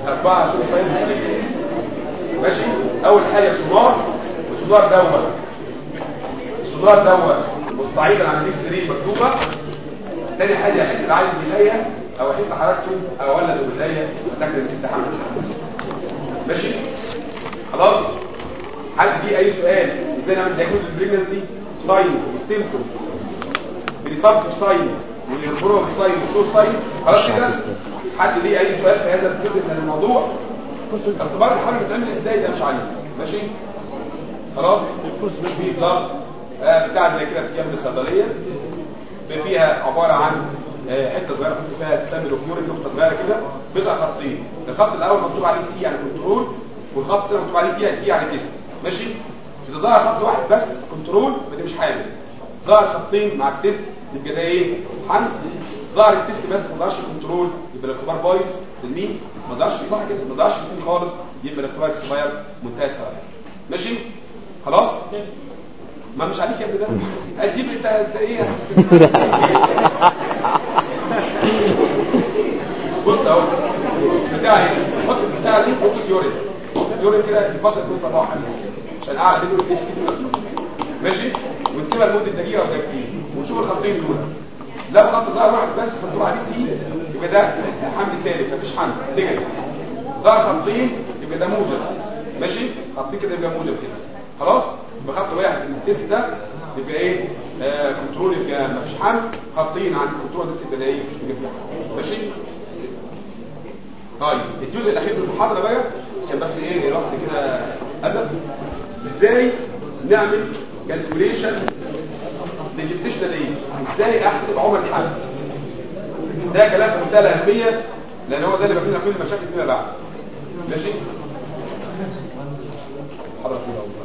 24 سايت ماشي اول حاجه سونار والسونار دوت السونار دوت مستعيدا عن الاكس 3 مكتوبه تاني حاجه احس العيل بايديا او احس حركته او ولد بايديا اتاكد ان الست حمل ماشي خلاص حد فيه اي سؤال ازاي نعمل دايجنوز البريجنسي ساينز والسيمبتومز بريسبتيف ساينز والانفورم ساينز والشور ساينز خلاص كده حد ليه اي سؤال في هذا الجزء من الموضوع اختبار الحمل بيتعمل ازاي ده مش عليه ماشي خلاص الفلوس مش بالظبط آه بتاع زي كده بتجيب من الصيدليه فيها عباره عن آه حته صغيره مكتوب فيها السامل وفيور نقطه صغيره كده بيظهر خطين الخط الاول مكتوب عليه سي يعني كنترول والخط الثاني مكتوب عليه تي تي يعني تيست ماشي اذا ظهر خط واحد بس كنترول فدي مش حامل ظهر خطين مع التيست يبقى ده ايه حمل ظهر التيست بس ما ظهرش كنترول يبقى الاختبار بايظ تلميذ ما ظهرش صح كده ما ظهرش الاثنين خالص يبقى الاختبار اكسباير منتهى السلامه ماشي خلاص ما مش عليك يا ابني ده اديك انت انت ايه بص اهو بتاع هنا حط البتاع دي فوق اليورين اليورين كده لفتره من صباحا عشان اعلى نسبه الاكس سي ماشي ونسيبها لمده دقيقه او دقيقتين ونشوف الخطين دول لو خط ظهر واحد بس مكتوب عليه سي يبقى ده حمل ثالث مفيش حمل نيجاتيف ظهر خطين يبقى ده موجب ماشي خطين كده يبقى موجب كده خلاص يبقى خط واحد التيست ده يبقى ايه آه كنترول يبقى مفيش حمل خطين عند كنترول تيست يبقى ايه يبقى في حمل ماشي طيب الجزء الاخير من المحاضره بقى عشان بس ايه الوقت كده اسف ازاي نعمل كالكوليشن للجستيشنال ايه ازاي احسب عمر الحمل ده كلام في منتهى الاهميه لان هو ده اللي بيبني كل المشاكل فيما بعد ماشي حضرتك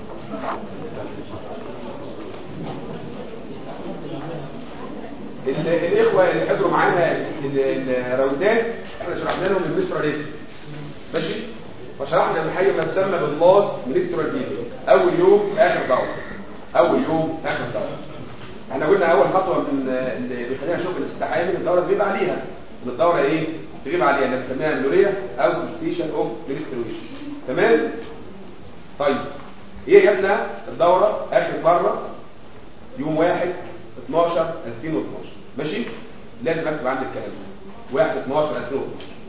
الاخوه اللي حضروا معانا الراوندات احنا شرحنا لهم الميستراليزم ماشي وشرحنا الحاجه ما تسمى باللاس مينسترال فيديو اول يوم اخر دوره اول يوم اخر دوره احنا قلنا اول خطوه من اللي بيخلينا نشوف الاستحامه الدوره تغيب عليها ان الدوره ايه تغيب عليها اللي بنسميها الميلوريا او سيستيشن اوف مينسترويشن تمام طيب ايه جات لنا الدوره اخر مره يوم 1 12 2012 ماشي لازم اكتب عندي الكلام ده 1 12 2012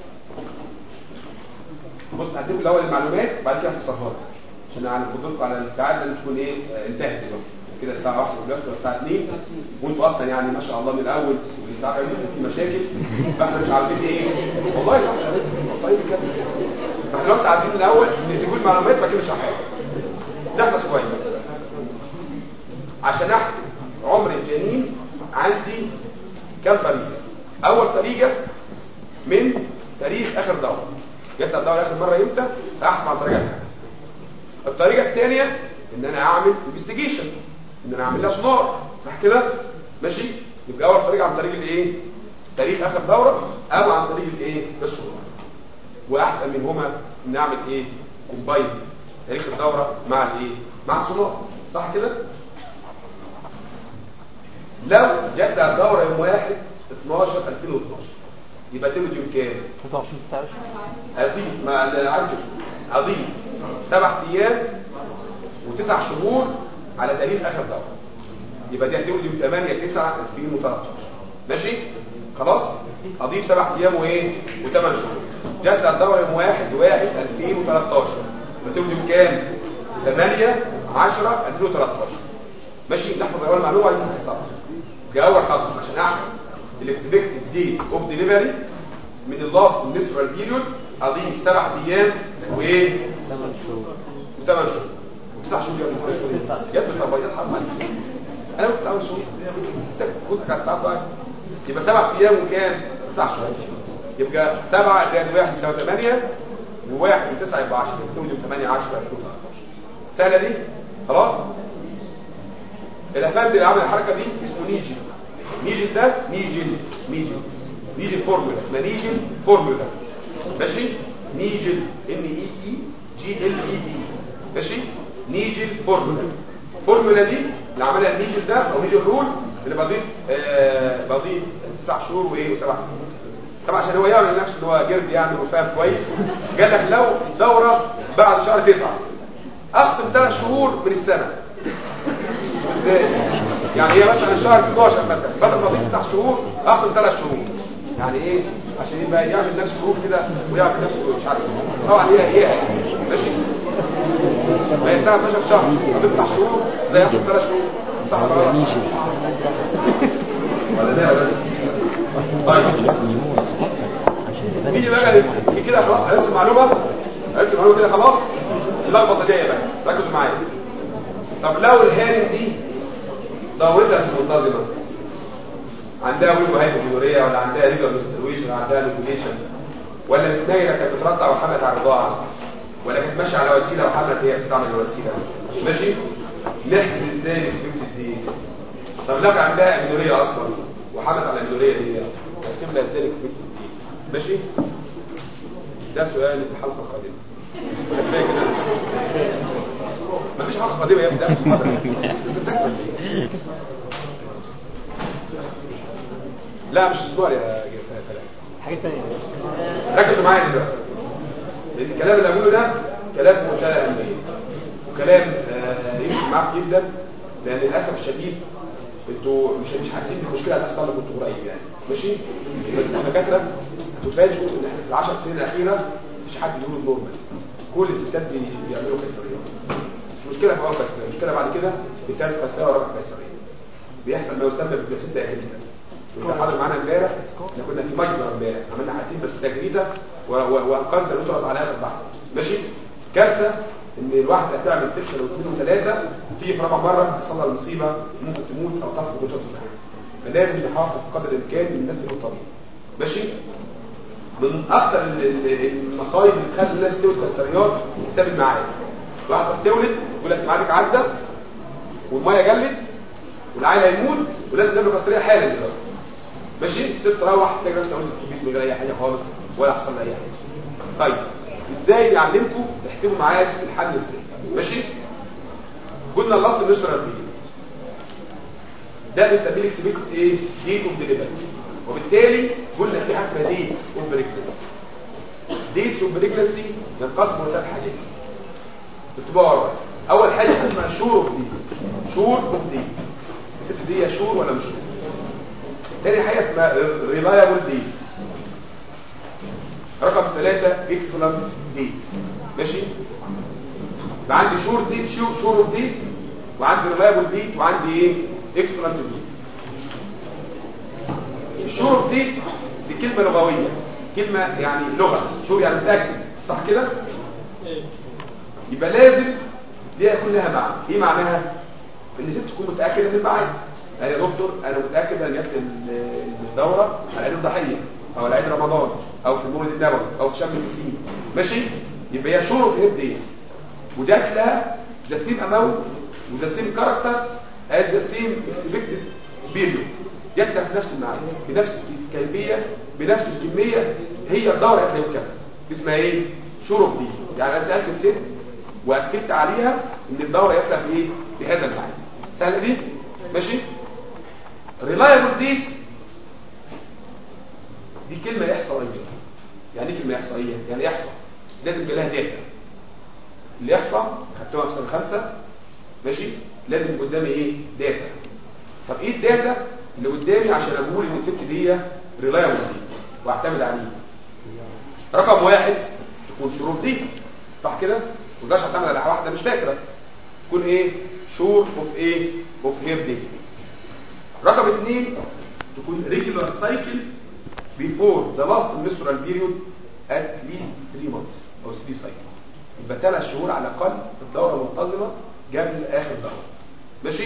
بص هديكم الاول المعلومات وبعد كده افصلها عشان انا لكم على الساعات لازم تكون ايه انتهت دلوقتي كده الساعه 1 دلوقتي ولا الساعه 2 وانتوا اصلا يعني ما شاء الله من الاول والاستعاره يمكن في مشاكل فاحنا مش عارفين ايه والله صح طيب كده فاحنا دلوقتي عايزين الاول نديكم المعلومات بعد كده نشرحها نحفظ كويس عشان احسب عمر الجنين عندي كام طريقه اول طريقه من تاريخ اخر دوره جت الدوره اخر مره امتى احسب عن طريقها الطريقه الثانيه ان انا اعمل انفستيجيشن ان انا اعمل لها سونار صح كده ماشي يبقى اول طريقه عن طريق الايه تاريخ اخر دوره او عن طريق الايه السونار واحسن منهما ان اعمل ايه كومباين تاريخ الدوره مع الايه مع السونار صح كده لو جت على الدوره يوم 1 12 2012 يبقى تولد يوم كام 23 29 اضيف ما انا عارف اضيف سبع ايام وتسع شهور على تاريخ اخر دوره يبقى دي هتولد يوم 8 9 2013 ماشي خلاص اضيف سبع ايام وايه وثمان شهور جت على الدوره يوم 1 1 2013 بتولد يوم كام 8 10 2013 ماشي نحفظ اول معلومه دي في دي اول خطوه عشان احسب الاكسبكتد ديت اوف ديليفري من اللاست ميسترال بيريود اضيف سبع ايام وايه 8 شهور وثمان شهور وتسع شهور يا ابني طبيعيات حرام عليك انا كنت اول شهور انت كنت كانت تعرف يبقى سبع ايام وكام تسع شهور يبقى سبعة زائد واحد يساوي 8 وواحد وتسعة يبقى 10 تولد 8 10 2013 سهله دي خلاص الافندي اللي عمل الحركه دي اسمه نيجل نيجل ده نيجل نيجل نيجل فورمولا اسمها نيجل فورمولا ماشي نيجل ان اي اي جي ال اي دي ماشي نيجل فورمولا الفورمولا دي اللي عملها النيجل ده او نيجل رول اللي بضيف آه بضيف تسع شهور وايه وسبع سنين طبعا عشان هو يعمل نفسه ان هو جرد يعني وفاهم كويس قال لك لو الدوره بعد شهر تسعة اقسم ثلاث شهور من السنه ازاي يعني هي مثلا شهر 12 مثلا بدل ما تضيف تسع شهور اقسم ثلاث شهور يعني ايه عشان يبقى يعمل نفسه جروب كده ويعمل نفسه مش عارف إيه. طبعا هي هي ماشي ما هي السنه 12 شهر اضيف تسع شهور زي اقسم ثلاث شهور صح ولا غلط ولا ده بس طيب نيجي بقى كده خلاص عرفت المعلومه عرفت المعلومه كده خلاص اللخبطه جايه بقى ركزوا معايا طب لو الهانم دي دورتها مش منتظمه عندها ويلو هايبوكلوريا ولا عندها ريجر مسترويشن ولا عندها ليكوليشن ولا متنيله كانت بترضع وحملت على الرضاعه ولا كانت ماشيه على وسيله وحملت هي بتستعمل الوسيله ماشي نحسب ازاي نسبه الدين طب لو كان عندها اميلوريا اصلا وحملت على الاميلوريا دي نحسب لها ازاي نسبه الدين ماشي ده سؤال في الحلقه القادمه ولا كفايه كده مفيش حلقه قادمه يا ابني ده في المحاضرة. لا مش اسبوع يا جماعه حاجة تانية ركزوا معايا دلوقتي لان الكلام اللي هقوله ده كلام في منتهى الاهميه وكلام آه، يمشي معاك جدا لان للاسف الشديد انتوا مش مش حاسين بالمشكله اللي هتحصل لكم انتوا قريب يعني ماشي يبقى انتوا دكاتره هتفاجئوا ان احنا في العشر سنين الاخيره مفيش حد بيقول نورمال كل الستات بي- بيعملوا قيصريه مش مشكله في اول قيصريه المشكله بعد كده في ثالث قيصريه ورابع قيصريه بيحصل ما يسمى بالبلاسينتا اجريتا وانت حاضر معانا امبارح احنا كنا في ميسر امبارح عملنا حالتين بلاسينتا اجريتا و- و- وانقذنا الوترس على اخر لحظه ماشي كارثه ان الواحده تعمل سكشن واثنين وثلاثه تيجي في رابع مره تحصل لها المصيبه ممكن تموت او تفقد الوترس بتاعها فلازم نحافظ بقدر الامكان ان الناس تكون طبيعي ماشي من اكثر ال- ال- المصايب اللي تخلي الناس تولد كسريات حساب الميعاد واحده تولد يقول لك ميعادك عدى والميه جلت والعيل هيموت ولازم تعمل قسريه حالا دلوقتي ماشي ست تروح تلاقي نفسها ولدت في البيت من غير اي حاجه خالص ولا حصل لها اي حاجه طيب ازاي نعلمكم تحسبوا ميعاد الحمل ازاي ماشي قلنا اللاست نشر البيت ده بنسميه الاكسبكت ايه ديت اوف ديليفري وبالتالي قلنا في حاجه اسمها ديتس اوف بريجنسي ديتس اوف بريجنسي ينقسموا لثلاث حاجات اكتبوها ورايا اول حاجه اسمها شور اوف ديت شور اوف ديت الست دي هي شور ولا مش شور تاني حاجه اسمها ريلايبل ديت رقم ثلاثة اكسلنت ديت ماشي يبقى عندي شور ديت شور اوف ديت وعندي ريلايبل ديت وعندي ايه اكسلنت ديت الشور دي دي كلمة لغوية كلمة يعني لغة شور يعني متأكد صح كده يبقى لازم دي يكون لها معنى ايه معناها ان الست تكون متأكدة من الميعاد قال يا دكتور انا متأكد ان جت ال- الدورة على عيد الضحية او على عيد رمضان او في المولد النبوي او في شم النسيم ماشي يبقى هي شور في هيد دي وجات لها ذا سيم اماونت وذا سيم كاركتر از ذا سيم اكسبكتد بيريود جات لها في نفس الميعاد بنفس الكيفيه بنفس الكميه هي الدوره هتلاقي كذا اسمها ايه شروط دي يعني انا سالت الست واكدت عليها ان الدوره جات لها في ايه في هذا الميعاد سهله دي ماشي ريلايبل دي دي كلمه احصائيه يعني ايه كلمه احصائيه يعني احصاء لازم يبقى لها داتا اللي يحصل خدتوها في سنه خمسه ماشي لازم قدامي ايه داتا طب ايه الداتا اللي قدامي عشان اقول ان الست دي ريلايبل دي واعتمد عليه رقم واحد تكون شروط دي صح كده ما تقدرش اعتمد على واحده مش فاكره تكون ايه شور اوف ايه اوف هير دي رقم اثنين تكون ريجولار سايكل before the last menstrual period at least 3 months او 3 cycles يبقى 3 شهور على الاقل الدوره منتظمه قبل اخر دوره ماشي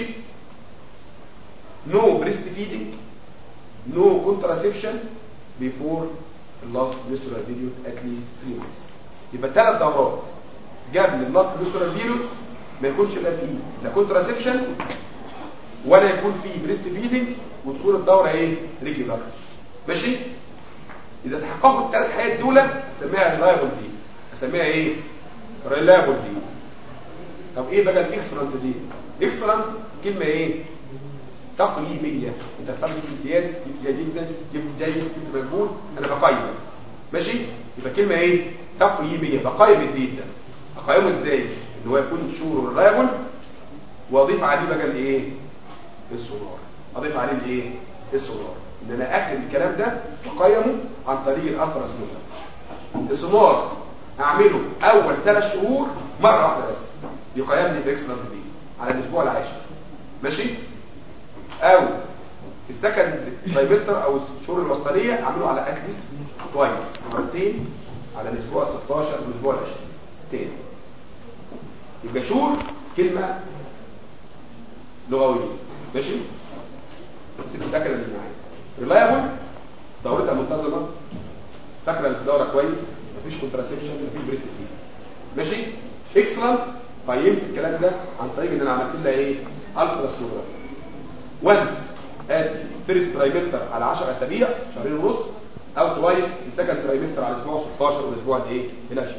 no breastfeeding no contraception before the last menstrual period at least 3 months يبقى ثلاث دورات قبل اللاست menstrual period ما يكونش لا فيه لا contraception ولا يكون فيه بريست فيدنج وتكون الدوره ايه ريجولار ماشي اذا تحققوا الثلاث حاجات دول اسميها ريلايبل دي اسميها ايه ريلايبل دي طب ايه بقى الاكسلنت دي اكسلنت كلمه ايه تقييميه انت هتصلي في امتياز جبت جيد جدا جبت جيد جبت مقبول انا اقيم ماشي يبقى كلمه ايه تقييميه بقيم الديت ده اقيمه ازاي ان هو يكون شور ريلايبل واضيف عليه بقى الايه السولار اضيف عليه الايه السولار ان انا اكتب الكلام ده واقيمه عن طريق الالترا سولار السولار اعمله اول ثلاث شهور مره واحده بس يقيم لي باكسلنت بي على الاسبوع العاشر ماشي او في السكند ترايمستر او الشهور الوسطانيه اعمله على اتليست توايس مرتين على الاسبوع 16 والاسبوع ال 20 تاني يبقى شور كلمه لغويه ماشي ست فاكره اللي معايا ريلايبل دورتها منتظمه فاكره الدوره كويس مفيش كونتراسبشن مفيش بريست فيه ماشي اكسلنت قيمت الكلام ده عن طريق ان انا عملت لها ايه الترا سونوجرافي وانس ات فيرست ترايمستر على 10 اسابيع شهرين ونص او توايس السكند ترايمستر على الاسبوع 16 والاسبوع الايه ال 20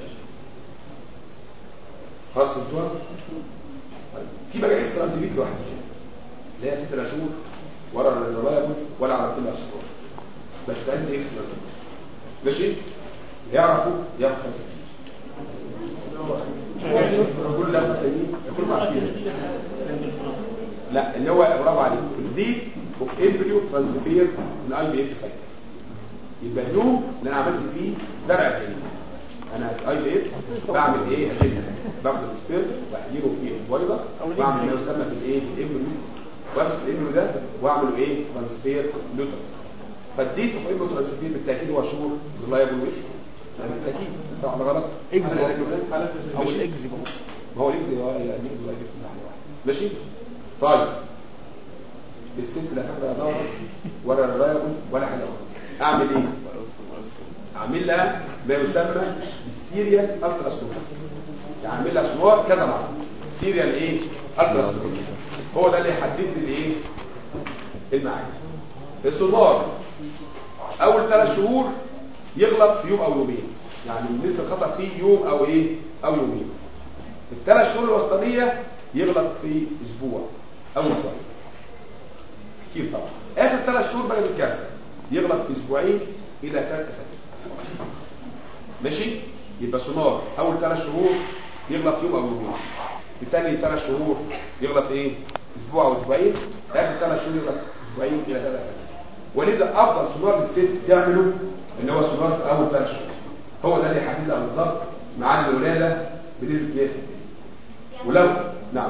خلاص انتوا في بقى اكسلنت بيك لوحده اللي هي ست شهور ورا الريلايبل ولا عملت لها شهور بس عندي اكسلنت ماشي يعرفوا ياخد 5 كل ده 5 كل عارفين لا اللي هو برافو عليك دي اوف امبريو ترانسفير من اي بي اف سايكل يبقى اليوم اللي انا عملت فيه زرع الجنين انا في اي بي اف بعمل ايه اجنده باخد السبيرم واحجيره في البويضه واعمل ما يسمى في الايه في الامبريو وامسك الامبريو ده واعمله ايه ترانسفير لوترس فالديت اوف امبريو ترانسفير بالتاكيد هو شهور ريلايبل ويكس بالتاكيد صح ولا غلط؟ اكزي او ماشي الاكزي برضه ما هو الاكزي هو يعني الاكزي واجب في الناحيه واحده ماشي طيب الست لا فاكره ادور ولا ريلايبل ولا حاجه خالص اعمل ايه اعمل لها ما يسمى بالسيريال الترا يعني اعمل لها صور كذا مره سيريال ايه الترا هو ده اللي يحدد لي الايه الميعاد السونار اول ثلاث شهور يغلط في يوم او يومين يعني نسبه الخطا فيه يوم او ايه او يومين الثلاث شهور الوسطانيه يغلط في اسبوع او اسبوعين كتير طبعا اخر ثلاث شهور بقى الكارثه يغلط في اسبوعين الى ثلاث اسابيع ماشي يبقى سونار اول ثلاث شهور يغلط يوم او يومين في ثاني ثلاث شهور يغلط ايه اسبوع او اسبوعين اخر ثلاث شهور يغلط اسبوعين الى ثلاث اسابيع ولذا افضل سونار للست تعمله اللي هو سونار في اول ثلاث شهور هو ده اللي يحدد لها بالظبط ميعاد الولاده بنسبه 100% ولو نعم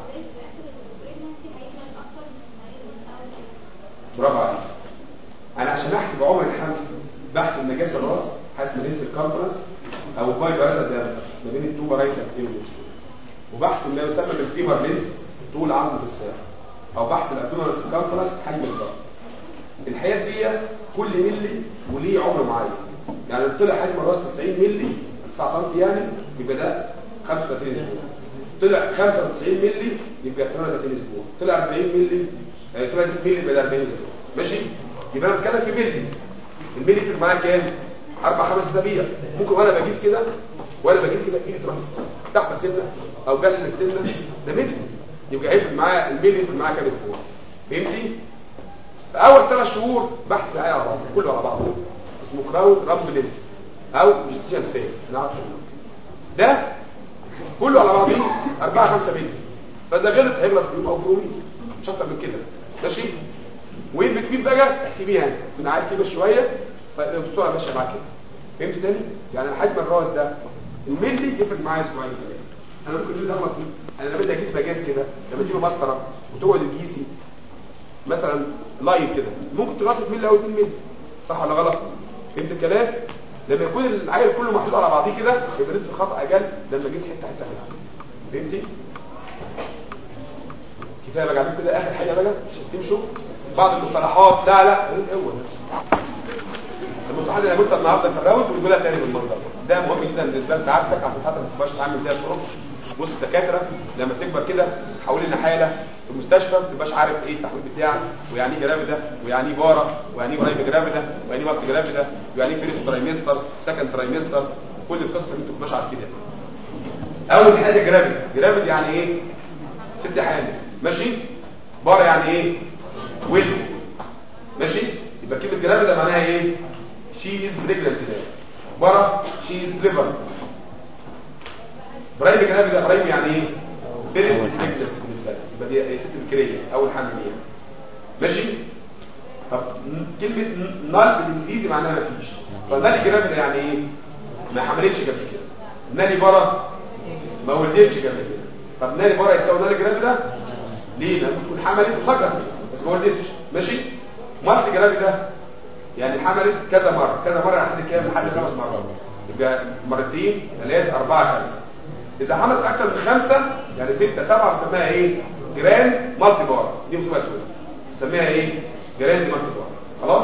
برافو عليك انا عشان احسب عمر الحمل بحسب مجاز الراس حسب الهيس الكونفرنس او الباي بارازا دايمتر ما بين التو برايت اكتيفيتيز وبحسب ما يسمى بالفيبر لينس طول عظمه الساق او بحسب الابدومينال سيركمفرنس حجم الضغط الحاجات دي كل ملي وليه عمر معين يعني لو طلع حجم الراس 90 ملي 9 سم يعني يبقى ده 35 اسبوع طلع 95 ملي يبقى 38 اسبوع طلع 40 ملي آه، 30 ملي يبقى ده 40 اسبوع ماشي يبقى انا بتكلم في ملي الملي يفرق معايا كام اربع خمس اسابيع ممكن وانا بقيس كده وانا بقيس كده ايدي تروح سحبه سنه او جل السنه ده ملي يبقى هيفرق معايا الملي يفرق معايا كام اسبوع فهمتي في اول ثلاث شهور بحث معايا على بعض كله على بعضه اسمه كراود رامب لينس او جستيشن سيل انا عارف ده كله على بعضه 4 5 مللي فاذا غلط هيغلط في يوم او في يومين مش اكتر من كده ماشي وين بتجيب بقى احسبيها من عالي كبر شويه فالصوره ماشيه معاك كده فهمت تاني يعني حجم الراس ده الملي يفرق معايا اسبوعين ثلاثه انا ممكن الملي ده اغلط فيه انا لما بدي اقيس مجاز كده لما تجيب مسطره وتقعد تقيسي مثلا لاين كده ممكن تغلط ملي او 2 ملي صح ولا غلط فهمت الكلام لما يكون العيل كله محطوط على بعضيه كده يبقى نسبه الخطا اقل لما اقيس حته حته منها فهمتي كفايه بقى عليكم كده اخر حاجه بقى عشان تمشوا بعض المصطلحات لا لا الاول المصطلحات اللي انا قلتها النهارده في الراوند ونقولها تاني بالمنظر ده مهم جدا بالنسبه لسعادتك عشان ساعتك ما تبقاش عامل زي الطرش بص الدكاتره لما تكبر كده تحول لنا حاله في المستشفى ما تبقاش عارف ايه التحويل بتاعك ويعني ايه جرافيدا ويعني ايه بارا ويعني ايه قريب جرافيدا ويعني ايه وقت جرافيدا ويعني ايه فيرست ترايمستر سكند ترايمستر كل القصه اللي انتوا مش عارف كده اول حاجه جرافيد جرافيد يعني ايه ست حامل ماشي بارا يعني ايه ويل ماشي يبقى كلمه جرافيدا معناها ايه شي از بريجننت بره شي از ليفر برايم جرافيدي ده برايم يعني ايه فيرست بريجننس بالنسبه لي يبقى دي هي ست بكريه اول حمل ليها ماشي طب كلمه نال بالانجليزي معناها ما فيش فنالي جرافيدي يعني ايه ما حملتش قبل كده نالي بره ما ولدتش قبل كده طب نالي بره يساوي نالي جرافيدي ليه لما تكون حملت وسقطت بس ما ولدتش ماشي مالتي جرافيدي ده يعني حملت كذا مرة كذا مرة لحد كام لحد خمس مرات يبقى مرتين ثلاثة أربعة خمسة إذا حملت أكثر من خمسة يعني ستة سبعة بنسميها إيه جراند مالتي بار دي مصيبة شوية بنسميها إيه جراند مالتي بار خلاص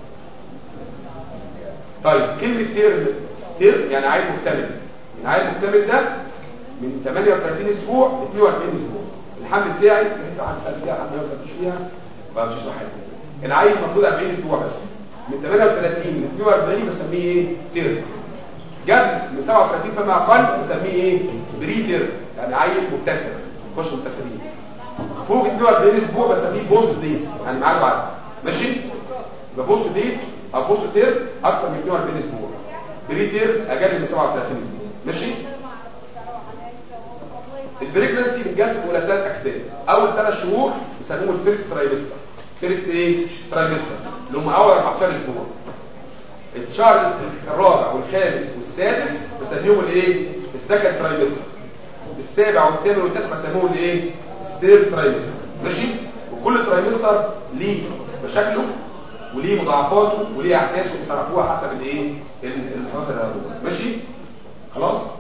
طيب كلمة تيرم تيرم يعني عيل مكتمل العيل المكتمل ده من 38 أسبوع ل 42 أسبوع الحمل بتاعي انت هتسال فيها حد ما يسالش فيها ما مش صح العيل المفروض 40 اسبوع بس من 38 ل 42 بسميه ايه تيرم قبل من 37 فما اقل بسميه ايه بري تيرم يعني عيل مبتسم خش مبتسمين فوق 42 اسبوع بسميه بوست ديت يعني معاه بعد ماشي يبقى بوست ديت او بوست تيرم اكتر من 42 اسبوع بري تيرم اقل من 37 اسبوع ماشي البريجنسي بتقسم الى ثلاث اجزاء اول ثلاث شهور بيسموه الفيرست ترايمستر فيرست ايه ترايمستر اللي هم اول 14 اسبوع الشهر الرابع والخامس والسادس بسميهم الايه السكند ترايمستر السابع والثامن والتاسع بسموهم الايه الثيرد ترايمستر ماشي وكل ترايمستر ليه مشاكله وليه مضاعفاته وليه احداثه تعرفوها حسب الايه الحاجات اللي ماشي خلاص